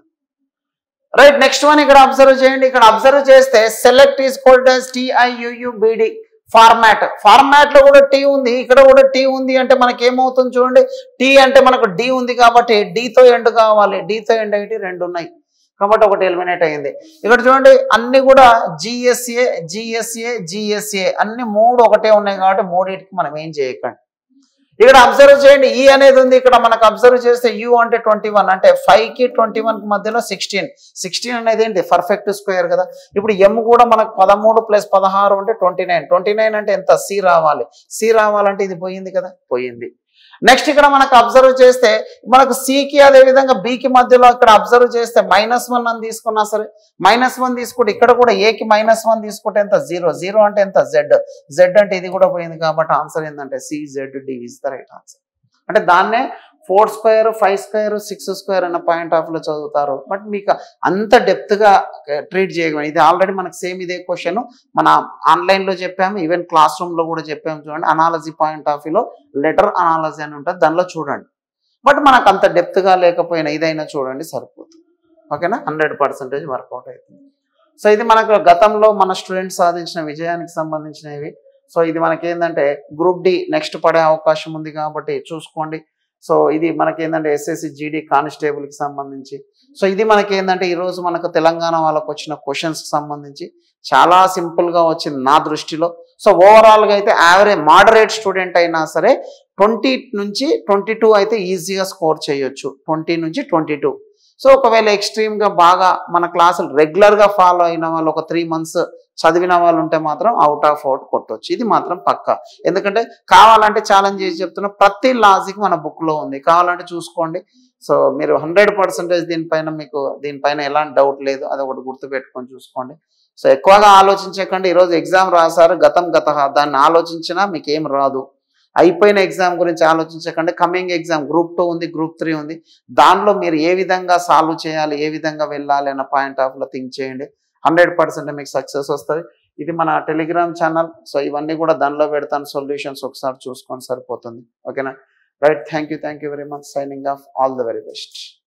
right next one ఇక్కడ observe చేయండి ఇక్కడ అబ్జర్వ్ చేస్తే సెలెక్ట్ ఈస్ కోల్డ్ as టిఐయుయుబిడి ఫార్మాట్ ఫార్మాట్ లో కూడా టీ ఉంది ఇక్కడ కూడా టీ ఉంది అంటే మనకి ఏమవుతుంది చూడండి టీ అంటే మనకు డి ఉంది కాబట్టి డితో ఎండ్ కావాలి డితో ఎండ్ అయితే రెండు ఉన్నాయి కాబట్టి ఒకటి ఎలిమినేట్ అయింది ఇక్కడ చూడండి అన్ని కూడా జిఎస్ఏ జిఎస్ఏ జిఎస్ఏ అన్ని మూడు ఒకటే ఉన్నాయి కాబట్టి మూడింటికి మనం ఏం చేయకండి ఇక్కడ అబ్జర్వ్ చేయండి ఈ అనేది ఉంది ఇక్కడ మనకు అబ్జర్వ్ చేస్తే యూ అంటే ట్వంటీ వన్ అంటే ఫైవ్ కి ట్వంటీ వన్ కి మధ్యలో సిక్స్టీన్ సిక్స్టీన్ అనేది ఏంటి పర్ఫెక్ట్ స్క్వేర్ కదా ఇప్పుడు ఎమ్ కూడా మనకు పదమూడు ప్లస్ పదహారు అంటే ట్వంటీ నైన్ ట్వంటీ నైన్ అంటే ఎంత సి రావాలి సి రావాలంటే ఇది పోయింది కదా పోయింది నెక్స్ట్ ఇక్కడ మనకు అబ్జర్వ్ చేస్తే మనకు సికి అదే విధంగా బికి మధ్యలో ఇక్కడ అబ్జర్వ్ చేస్తే మైనస్ వన్ అని తీసుకున్నా సరే మైనస్ వన్ తీసుకుంటే ఇక్కడ కూడా ఏకి మైనస్ వన్ తీసుకుంటే ఎంత జీరో జీరో అంటే ఎంత జెడ్ జెడ్ అంటే ఇది కూడా పోయింది కాబట్టి ఆన్సర్ ఏంటంటే C Z D is the right answer అంటే దాన్నే four square five square six square అన్న పాయింట్ ఆఫ్ లో చదువుతారు బట్ మీకు అంత డెప్త్ గా ట్రీట్ చేయగలం ఇది ఆల్రెడీ మనకు సేమ్ ఇదే క్వశ్చన్ మన ఆన్లైన్ లో చెప్పాము ఈవెన్ క్లాస్ రూమ్ లో కూడా చెప్పాము చూడండి అనాలజీ పాయింట్ ఆఫ్ వ్యూలో లెటర్ అనాలజీ అని ఉంటుంది దానిలో చూడండి బట్ మనకు అంత డెప్త్ గా లేకపోయినా ఇదైనా చూడండి సరిపోతుంది ఓకేనా హండ్రెడ్ పర్సెంటేజ్ వర్కౌట్ అవుతుంది సో ఇది మనకు గతంలో మన స్టూడెంట్స్ సాధించిన విజయానికి సంబంధించినవి సో ఇది మనకి ఏంటంటే గ్రూప్ డి నెక్స్ట్ పడే అవకాశం ఉంది కాబట్టి చూసుకోండి సో ఇది మనకి ఏంటంటే ఎస్ఎస్సి జీడీ కానిస్టేబుల్కి సంబంధించి సో ఇది మనకి ఏంటంటే ఈరోజు మనకు తెలంగాణ వాళ్ళకు వచ్చిన క్వశ్చన్స్కి సంబంధించి చాలా సింపుల్గా వచ్చింది నా దృష్టిలో సో ఓవరాల్గా అయితే యావరేజ్ మోడరేట్ స్టూడెంట్ అయినా సరే ట్వంటీ నుంచి ట్వంటీ టూ అయితే ఈజీగా స్కోర్ చేయొచ్చు ట్వంటీ నుంచి ట్వంటీ టూ సో ఒకవేళ ఎక్స్ట్రీమ్గా బాగా మన క్లాసులు రెగ్యులర్గా ఫాలో అయిన వాళ్ళు ఒక త్రీ మంత్స్ చదివిన వాళ్ళు ఉంటే మాత్రం అవుట్ ఆఫ్ అవుట్ కొట్టొచ్చు ఇది మాత్రం పక్క ఎందుకంటే కావాలంటే ఛాలెంజ్ చేసి చెప్తున్నా ప్రతి లాజిక్ మన బుక్లో ఉంది కావాలంటే చూసుకోండి సో మీరు హండ్రెడ్ పర్సెంటేజ్ దీనిపైన మీకు దీనిపైన ఎలాంటి డౌట్ లేదు అది ఒకటి గుర్తుపెట్టుకొని చూసుకోండి సో ఎక్కువగా ఆలోచించకండి ఈరోజు ఎగ్జామ్ రాశారు గతం గత దాన్ని ఆలోచించినా మీకు ఏం రాదు అయిపోయిన ఎగ్జామ్ గురించి ఆలోచించకండి కమింగ్ ఎగ్జామ్ గ్రూప్ టూ ఉంది గ్రూప్ త్రీ ఉంది దానిలో మీరు ఏ విధంగా సాల్వ్ చేయాలి ఏ విధంగా వెళ్ళాలి అన్న పాయింట్ ఆఫ్ లో థింక్ చేయండి హండ్రెడ్ పర్సెంట్ మీకు సక్సెస్ వస్తుంది ఇది మన టెలిగ్రామ్ ఛానల్ సో ఇవన్నీ కూడా దానిలో పెడతాను సొల్యూషన్స్ ఒకసారి చూసుకొని సరిపోతుంది ఓకేనా right thank you thank you very much signing off all the very best